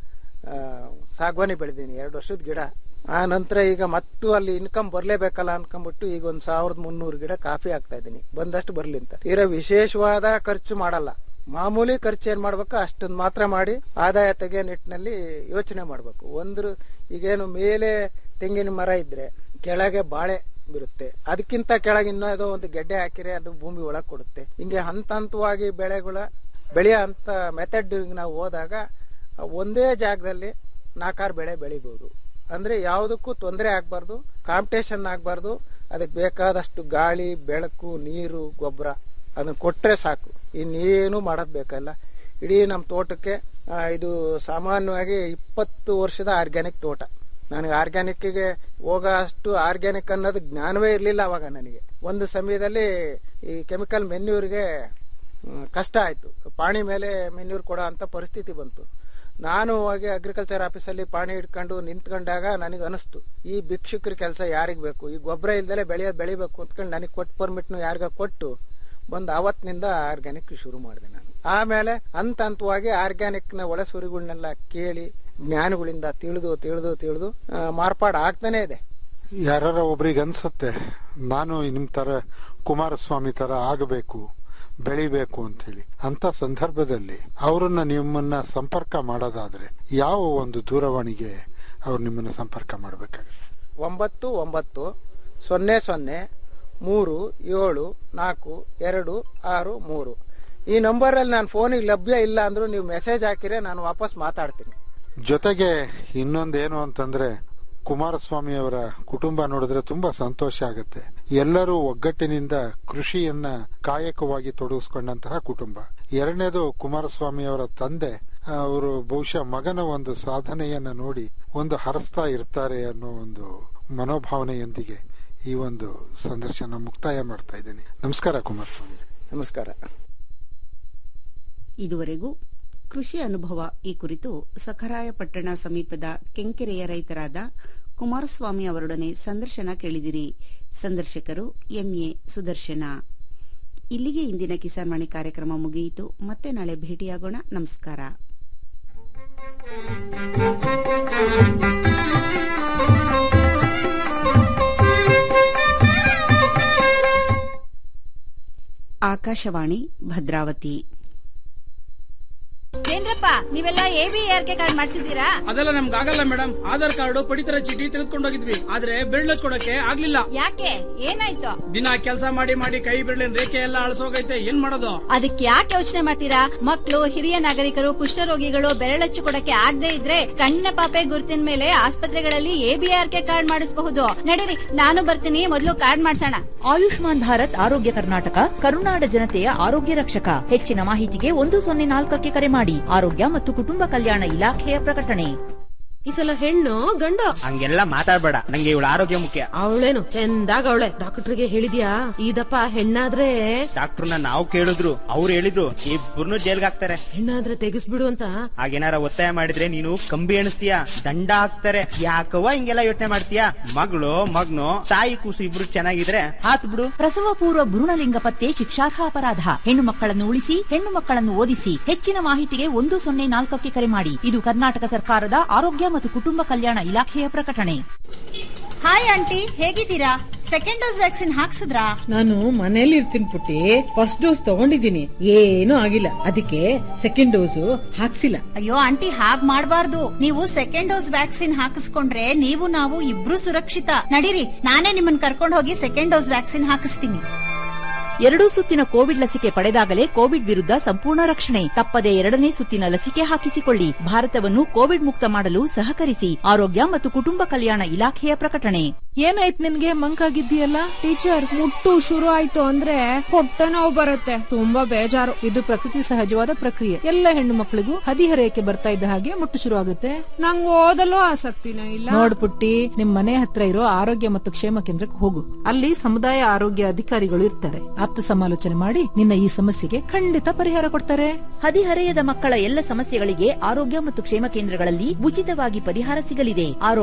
ಆ, ಸಾಗವಾನಿ ಬೆಳೆದೀನಿ ಎರಡು ವರ್ಷದ ಗಿಡ ಆ ನಂತರ ಈಗ ಮತ್ತು ಅಲ್ಲಿ ಇನ್ಕಮ್ ಬರ್ಲೇಬೇಕಲ್ಲ ಅನ್ಕೊಂಡ್ಬಿಟ್ಟು ಈಗ ಒಂದ್ ಸಾವಿರದ ಮುನ್ನೂರು ಗಿಡ ಕಾಫಿ ಹಾಕ್ತಾ ಇದ್ದೀನಿ ಬಂದಷ್ಟು ಬರ್ಲಿ ಅಂತ ತೀರಾ ವಿಶೇಷವಾದ ಖರ್ಚು ಮಾಡಲ್ಲ ಮಾಮೂಲಿ ಖರ್ಚು ಏನ್ ಮಾಡ್ಬೇಕು ಅಷ್ಟನ್ನ ಮಾತ್ರ ಮಾಡಿ ಆದಾಯ ತೆಗೆಯೋ ನಿಟ್ಟಿನಲ್ಲಿ ಯೋಚನೆ ಮಾಡ್ಬೇಕು ಒಂದು ಈಗೇನು ಮೇಲೆ ತೆಂಗಿನ ಮರ ಇದ್ರೆ ಕೆಳಗೆ ಬಾಳೆ ಬರುತ್ತೆ ಅದಕ್ಕಿಂತ ಕೆಳಗೆ ಇನ್ನೂ ಯಾವುದೋ ಒಂದು ಗೆಡ್ಡೆ ಹಾಕಿದ್ರೆ ಅದು ಭೂಮಿ ಒಳಗ್ ಕೊಡುತ್ತೆ ಹಿಂಗೆ ಹಂತ ಹಂತವಾಗಿ ಬೆಳೆಗಳ ಬೆಳೆಯೋ ಅಂತ ಮೆಥಡ್ ನಾವು ಹೋದಾಗ ಒಂದೇ ಜಾಗದಲ್ಲಿ ನಾಲ್ಕಾರು ಬೆಳೆ ಬೆಳಿಬಹುದು ಅಂದ್ರೆ ಯಾವುದಕ್ಕೂ ತೊಂದರೆ ಆಗ್ಬಾರ್ದು ಕಾಂಪಿಟೇಷನ್ ಆಗ್ಬಾರ್ದು ಅದಕ್ಕೆ ಬೇಕಾದಷ್ಟು ಗಾಳಿ ಬೆಳಕು ನೀರು ಗೊಬ್ಬರ ಅದನ್ನ ಕೊಟ್ರೆ ಸಾಕು ಇನ್ನೇನು ಮಾಡೋದ್ ಬೇಕಲ್ಲ ಇಡೀ ನಮ್ಮ ತೋಟಕ್ಕೆ ಆ, ಇದು ಸಾಮಾನ್ಯವಾಗಿ ಇಪ್ಪತ್ತು ವರ್ಷದ ಆರ್ಗ್ಯಾನಿಕ್ ತೋಟ ನನಗೆ ಆರ್ಗ್ಯಾನಿಕ್ಗೆ ಹೋಗೋ ಅಷ್ಟು ಆರ್ಗ್ಯಾನಿಕ್ ಅನ್ನೋದು ಜ್ಞಾನವೇ ಇರಲಿಲ್ಲ ಅವಾಗ ನನಗೆ ಒಂದು ಸಮಯದಲ್ಲಿ ಈ ಕೆಮಿಕಲ್ ಮೆನ್ಯೂರ್ಗೆ ಹ್ಮ್, ಕಷ್ಟ ಆಯ್ತು ಪಾಣಿ ಮೇಲೆ ಮೆನ್ಯೂರ್ ಕೊಡೋ ಅಂತ ಪರಿಸ್ಥಿತಿ ಬಂತು ನಾನು ಹೋಗಿ ಅಗ್ರಿಕಲ್ಚರ್ ಆಫೀಸಲ್ಲಿ ಪಾಣಿ ಇಟ್ಕೊಂಡು ನಿಂತ್ಕೊಂಡಾಗ ನನಗೆ ಅನಿಸ್ತು ಈ ಭಿಕ್ಷುಕರ ಕೆಲಸ ಯಾರಿಗ್ ಬೇಕು ಈ ಗೊಬ್ಬರ ಇಲ್ದಲೆ ಬೆಳೆಯೋದು ಬೆಳಿಬೇಕು ಅಂದ್ಕೊಂಡು ನನಗೆ ಕೊಟ್ಟು ಪರ್ಮಿಟ್ನು ಯಾರಿಗ ಕೊಟ್ಟು ಬಂದು ಅವತ್ತಿನಿಂದ ಆರ್ಗ್ಯಾನಿಕ್ ಶುರು ಮಾಡಿದೆ ನಾನು ಆಮೇಲೆ ಹಂತ ಹಂತವಾಗಿ ಆರ್ಗ್ಯಾನಿಕ್ ನ ಒಳಸುರಿಗಳನ್ನೆಲ್ಲ ಕೇಳಿ ಜ್ಞಾನಿಗಳಿಂದ ತಿಳಿದು ತಿಳಿದು ತಿಳಿದು ಆ, ಮಾರ್ಪಾಡು ಆಗ್ತಾನೆ ಇದೆ ಯಾರ ಒಬ್ರಿಗೆ ಅನ್ಸುತ್ತೆ ನಾನು ನಿಮ್ ತರ ಕುಮಾರಸ್ವಾಮಿ ತರ ಆಗಬೇಕು ಬೆಳಿಬೇಕು ಅಂತ ಹೇಳಿ ಅಂತ ಸಂದರ್ಭದಲ್ಲಿ ಅವರನ್ನ ನಿಮ್ಮನ್ನ ಸಂಪರ್ಕ ಮಾಡೋದಾದ್ರೆ ಯಾವ ಒಂದು ದೂರವಾಣಿಗೆ ಅವ್ರು ನಿಮ್ಮನ್ನ ಸಂಪರ್ಕ ಮಾಡ್ಬೇಕಾಗುತ್ತೆ ಒಂಬತ್ತು ಒಂಬತ್ತು ಸೊನ್ನೆ ಸೊನ್ನೆ ಮೂರು ಏಳು ನಾಲ್ಕು ಎರಡು ಆರು ಮೂರು ಈ ನಂಬರಲ್ಲಿ ನಾನು ಫೋನಿಗೆ ಲಭ್ಯ ಇಲ್ಲ ಅಂದ್ರೂ ನೀವು ಮೆಸೇಜ್ ಹಾಕಿದ್ರೆ ನಾನು ವಾಪಸ್ ಮಾತಾಡ್ತೀನಿ ಜೊತೆಗೆ ಇನ್ನೊಂದೇನು ಅಂತಂದ್ರೆ ಕುಮಾರಸ್ವಾಮಿ ಅವರ ಕುಟುಂಬ ನೋಡಿದ್ರೆ ತುಂಬಾ ಸಂತೋಷ ಆಗುತ್ತೆ ಎಲ್ಲರೂ ಒಗ್ಗಟ್ಟಿನಿಂದ ಕೃಷಿಯನ್ನ ಕಾಯಕವಾಗಿ ತೊಡಗಿಸ್ಕೊಂಡಂತಹ ಕುಟುಂಬ ಎರಡನೇದು ಕುಮಾರಸ್ವಾಮಿ ಅವರ ತಂದೆ ಅವರು ಬಹುಶಃ ಮಗನ ಒಂದು ಸಾಧನೆಯನ್ನ ನೋಡಿ ಒಂದು ಹರಸ್ತಾ ಇರ್ತಾರೆ ಅನ್ನೋ ಒಂದು ಮನೋಭಾವನೆಯೊಂದಿಗೆ ಈ ಒಂದು ಸಂದರ್ಶನ ಮುಕ್ತಾಯ ಮಾಡ್ತಾ ಇದ್ದೀನಿ ನಮಸ್ಕಾರ ಕುಮಾರಸ್ವಾಮಿ ನಮಸ್ಕಾರ ಇದುವರೆಗೂ ಕೃಷಿ ಅನುಭವ ಈ ಕುರಿತು ಸಖರಾಯಪಟ್ಟಣ ಸಮೀಪದ ಕೆಂಕೆರೆಯ ರೈತರಾದ ಕುಮಾರಸ್ವಾಮಿ ಅವರೊಡನೆ ಸಂದರ್ಶನ ಕೇಳಿದಿರಿ ಸಂದರ್ಶಕರು ಎಂಎ ಸುದರ್ಶನ ಇಲ್ಲಿಗೆ ಇಂದಿನ ಕಿಸಾನ್ ವಾಣಿ ಕಾರ್ಯಕ್ರಮ ಮುಗಿಯಿತು ಮತ್ತೆ ನಾಳೆ ಭೇಟಿಯಾಗೋಣ ನಮಸ್ಕಾರ ಆಕಾಶವಾಣಿ ಭದ್ರಾವತಿ ಏನ್ರಪ್ಪ ನೀವೆಲ್ಲ A B R K card ಮಾಡಿಸಿದ್ದೀರಾ ಅದೆಲ್ಲ ನಮ್ಗೆ ಆಗಲ್ಲ ಮೇಡಮ್ ಆಧಾರ್ ಕಾರ್ಡ್ ಪಡಿತರ ಚೀಟಿ ತೆಗೆದುಕೊಂಡು ಹೋಗಿದ್ವಿ ಆದ್ರೆ ಬೆರಳು ಕೊಡಕ್ಕೆ ಆಗ್ಲಿಲ್ಲ ಯಾಕೆ ಏನಾಯ್ತು ದಿನ ಕೆಲಸ ಮಾಡಿ ಮಾಡಿ ಕೈ ಬೆರಳಿನ ರೇಖೆ ಎಲ್ಲ ಅಳಸೋಗೈತೆ ಏನ್ ಮಾಡೋದು ಅದಕ್ಕೆ ಯಾಕೆ ಯೋಚನೆ ಮಾಡ್ತೀರಾ ಮಕ್ಕಳು ಹಿರಿಯ ನಾಗರಿಕರು ಕುಷ್ಠರೋಗಿಗಳು ಬೆರಳಚ್ಚು ಕೊಡಕ್ಕೆ ಆಗದೆ ಇದ್ರೆ ಕಣ್ಣಿನ ಪಾಪೆ ಗುರುತಿನ ಮೇಲೆ ಆಸ್ಪತ್ರೆಗಳಲ್ಲಿ ಎಬಿಆರ್ ಕೆ ಕಾರ್ಡ್ ಮಾಡಿಸಬಹುದು ನಡೀರಿ ನಾನು ಬರ್ತೀನಿ ಮೊದಲು ಕಾರ್ಡ್ ಮಾಡ್ಸೋಣ ಆಯುಷ್ಮಾನ್ ಭಾರತ್ ಆರೋಗ್ಯ ಕರ್ನಾಟಕ ಕರುನಾಡ ಜನತೆಯ ಆರೋಗ್ಯ ರಕ್ಷಕ ಹೆಚ್ಚಿನ ಮಾಹಿತಿಗೆ ಒಂದು ಸೊನ್ನೆ ನಾಲ್ಕಕ್ಕೆ ಕರೆ ಮಾಡಿ ಆರೋಗ್ಯ ಮತ್ತು ಕುಟುಂಬ ಕಲ್ಯಾಣ ಇಲಾಖೆಯ ಪ್ರಕಟಣೆ ಈ ಸಲ ಹೆಣ್ಣು ಗಂಡ ಹಂಗೆಲ್ಲ ಮಾತಾಡ್ಬೇಡ ನಂಗೆ ಇವಳ ಆರೋಗ್ಯ ಮುಖ್ಯ ಅವಳೇನು ಚಂದಾಗ ಅವಳೆ ಡಾಕ್ಟರ್ಗೆ ಹೇಳಿದ್ಯಾ ಇದಪ್ಪ ಹೆಣ್ಣಾದ್ರೆ ಡಾಕ್ಟರ್ನ ನಾವು ಕೇಳಿದ್ರು ಅವ್ರು ಹೇಳಿದ್ರು ಇಬ್ಬರನ್ನು ಜೈಲ್ಗೆ ಹಾಕ್ತಾರೆ ಹೆಣ್ಣಾದ್ರೆ ತೆಗಿಸ್ಬಿಡು ಅಂತ ಹಾಗೇನಾರ ಒತ್ತಾಯ ಮಾಡಿದ್ರೆ ನೀನು ಕಂಬಿ ಎಣಿಸ್ತೀಯ ದಂಡ ಹಾಕ್ತಾರೆ ಯಾಕವ್ವ ಹಿಂಗೆಲ್ಲ ಯೋಚನೆ ಮಾಡ್ತೀಯ ಮಗಳು ಮಗ್ನು ತಾಯಿ ಕೂಸು ಇಬ್ರು ಚೆನ್ನಾಗಿದ್ರೆ ಹಾತ್ ಬಿಡು ಪ್ರಸವ ಪೂರ್ವ ಭ್ರೂಣಲಿಂಗ ಪತ್ತೆ ಶಿಕ್ಷಾರ್ಹ ಅಪರಾಧ ಹೆಣ್ಣು ಮಕ್ಕಳನ್ನು ಉಳಿಸಿ ಹೆಣ್ಣು ಮಕ್ಕಳನ್ನು ಓದಿಸಿ ಹೆಚ್ಚಿನ ಮಾಹಿತಿಗೆ ಒಂದು ಸೊನ್ನೆ ನಾಲ್ಕಕ್ಕೆ ಕರೆ ಮಾಡಿ ಇದು ಕರ್ನಾಟಕ ಸರ್ಕಾರದ ಆರೋಗ್ಯ ಮತ್ತು ಕುಟುಂಬ ಕಲ್ಯಾಣ ಇಲಾಖೆಯ ಪ್ರಕಟಣೆ ಹಾಯ್ ಆಂಟಿ ಹೇಗಿದ್ದೀರಾ ಸೆಕೆಂಡ್ ಡೋಸ್ ವ್ಯಾಕ್ಸಿನ್ ಹಾಕ್ಸಿದ್ರಾ ನಾನು ಮನೇಲಿ ಇರ್ತೀನಿ ಪುಟ್ಟಿ ಫಸ್ಟ್ ಡೋಸ್ ತಗೊಂಡಿದ್ದೀನಿ ಏನೂ ಆಗಿಲ್ಲ ಅದಕ್ಕೆ ಸೆಕೆಂಡ್ ಡೋಸು ಹಾಕ್ಸಿಲ್ಲ ಅಯ್ಯೋ ಆಂಟಿ ಹಾಗ್ ಮಾಡ್ಬಾರ್ದು ನೀವು ಸೆಕೆಂಡ್ ಡೋಸ್ ವ್ಯಾಕ್ಸಿನ್ ಹಾಕಿಸ್ಕೊಂಡ್ರೆ ನೀವು ನಾವು ಇಬ್ರು ಸುರಕ್ಷಿತ ನಡೀರಿ ನಾನೇ ನಿಮ್ಮನ್ನ ಕರ್ಕೊಂಡು ಹೋಗಿ ಸೆಕೆಂಡ್ ಡೋಸ್ ವ್ಯಾಕ್ಸಿನ್ ಹಾಕಿಸ್ತೀನಿ ಎರಡೂ ಸುತ್ತಿನ ಕೋವಿಡ್ ಲಸಿಕೆ ಪಡೆದಾಗಲೇ ಕೋವಿಡ್ ವಿರುದ್ಧ ಸಂಪೂರ್ಣ ರಕ್ಷಣೆ ತಪ್ಪದೆ ಎರಡನೇ ಸುತ್ತಿನ ಲಸಿಕೆ ಹಾಕಿಸಿಕೊಳ್ಳಿ ಭಾರತವನ್ನು ಕೋವಿಡ್ ಮುಕ್ತ ಮಾಡಲು ಸಹಕರಿಸಿ ಆರೋಗ್ಯ ಮತ್ತು ಕುಟುಂಬ ಕಲ್ಯಾಣ ಇಲಾಖೆಯ ಪ್ರಕಟಣೆ ಏನಾಯ್ತು ನಿನ್ಗೆ ಮಂಕಾಗಿದ್ದೀಯಲ್ಲ ಟೀಚರ್ ಮುಟ್ಟು ಶುರು ಆಯ್ತು ಅಂದ್ರೆ ಹೊಟ್ಟೆ ನೋವು ಬರುತ್ತೆ ತುಂಬಾ ಬೇಜಾರು ಇದು ಪ್ರಕೃತಿ ಸಹಜವಾದ ಪ್ರಕ್ರಿಯೆ ಎಲ್ಲ ಹೆಣ್ಣು ಮಕ್ಕಳಿಗೂ ಹದಿಹರೆಯಕ್ಕೆ ಬರ್ತಾ ಇದ್ದ ಹಾಗೆ ಮುಟ್ಟು ಶುರು ಆಗುತ್ತೆ ನಂಗ್ ಓದಲು ಆಸಕ್ತಿನೂ ಇಲ್ಲ ನೋಡ್ ಪುಟ್ಟಿ ನಿಮ್ ಮನೆ ಹತ್ರ ಇರೋ ಆರೋಗ್ಯ ಮತ್ತು ಕ್ಷೇಮ ಕೇಂದ್ರಕ್ಕೆ ಹೋಗು ಅಲ್ಲಿ ಸಮುದಾಯ ಆರೋಗ್ಯ ಅಧಿಕಾರಿಗಳು ಇರ್ತಾರೆ ಆಪ್ತ ಸಮಾಲೋಚನೆ ಮಾಡಿ ನಿನ್ನ ಈ ಸಮಸ್ಯೆಗೆ ಖಂಡಿತ ಪರಿಹಾರ ಕೊಡ್ತಾರೆ ಹದಿಹರೆಯದ ಮಕ್ಕಳ ಎಲ್ಲ ಸಮಸ್ಯೆಗಳಿಗೆ ಆರೋಗ್ಯ ಮತ್ತು ಕ್ಷೇಮ ಕೇಂದ್ರಗಳಲ್ಲಿ ಉಚಿತವಾಗಿ ಪರಿಹಾರ ಸಿಗಲಿದೆ ಆರೋಗ್ಯ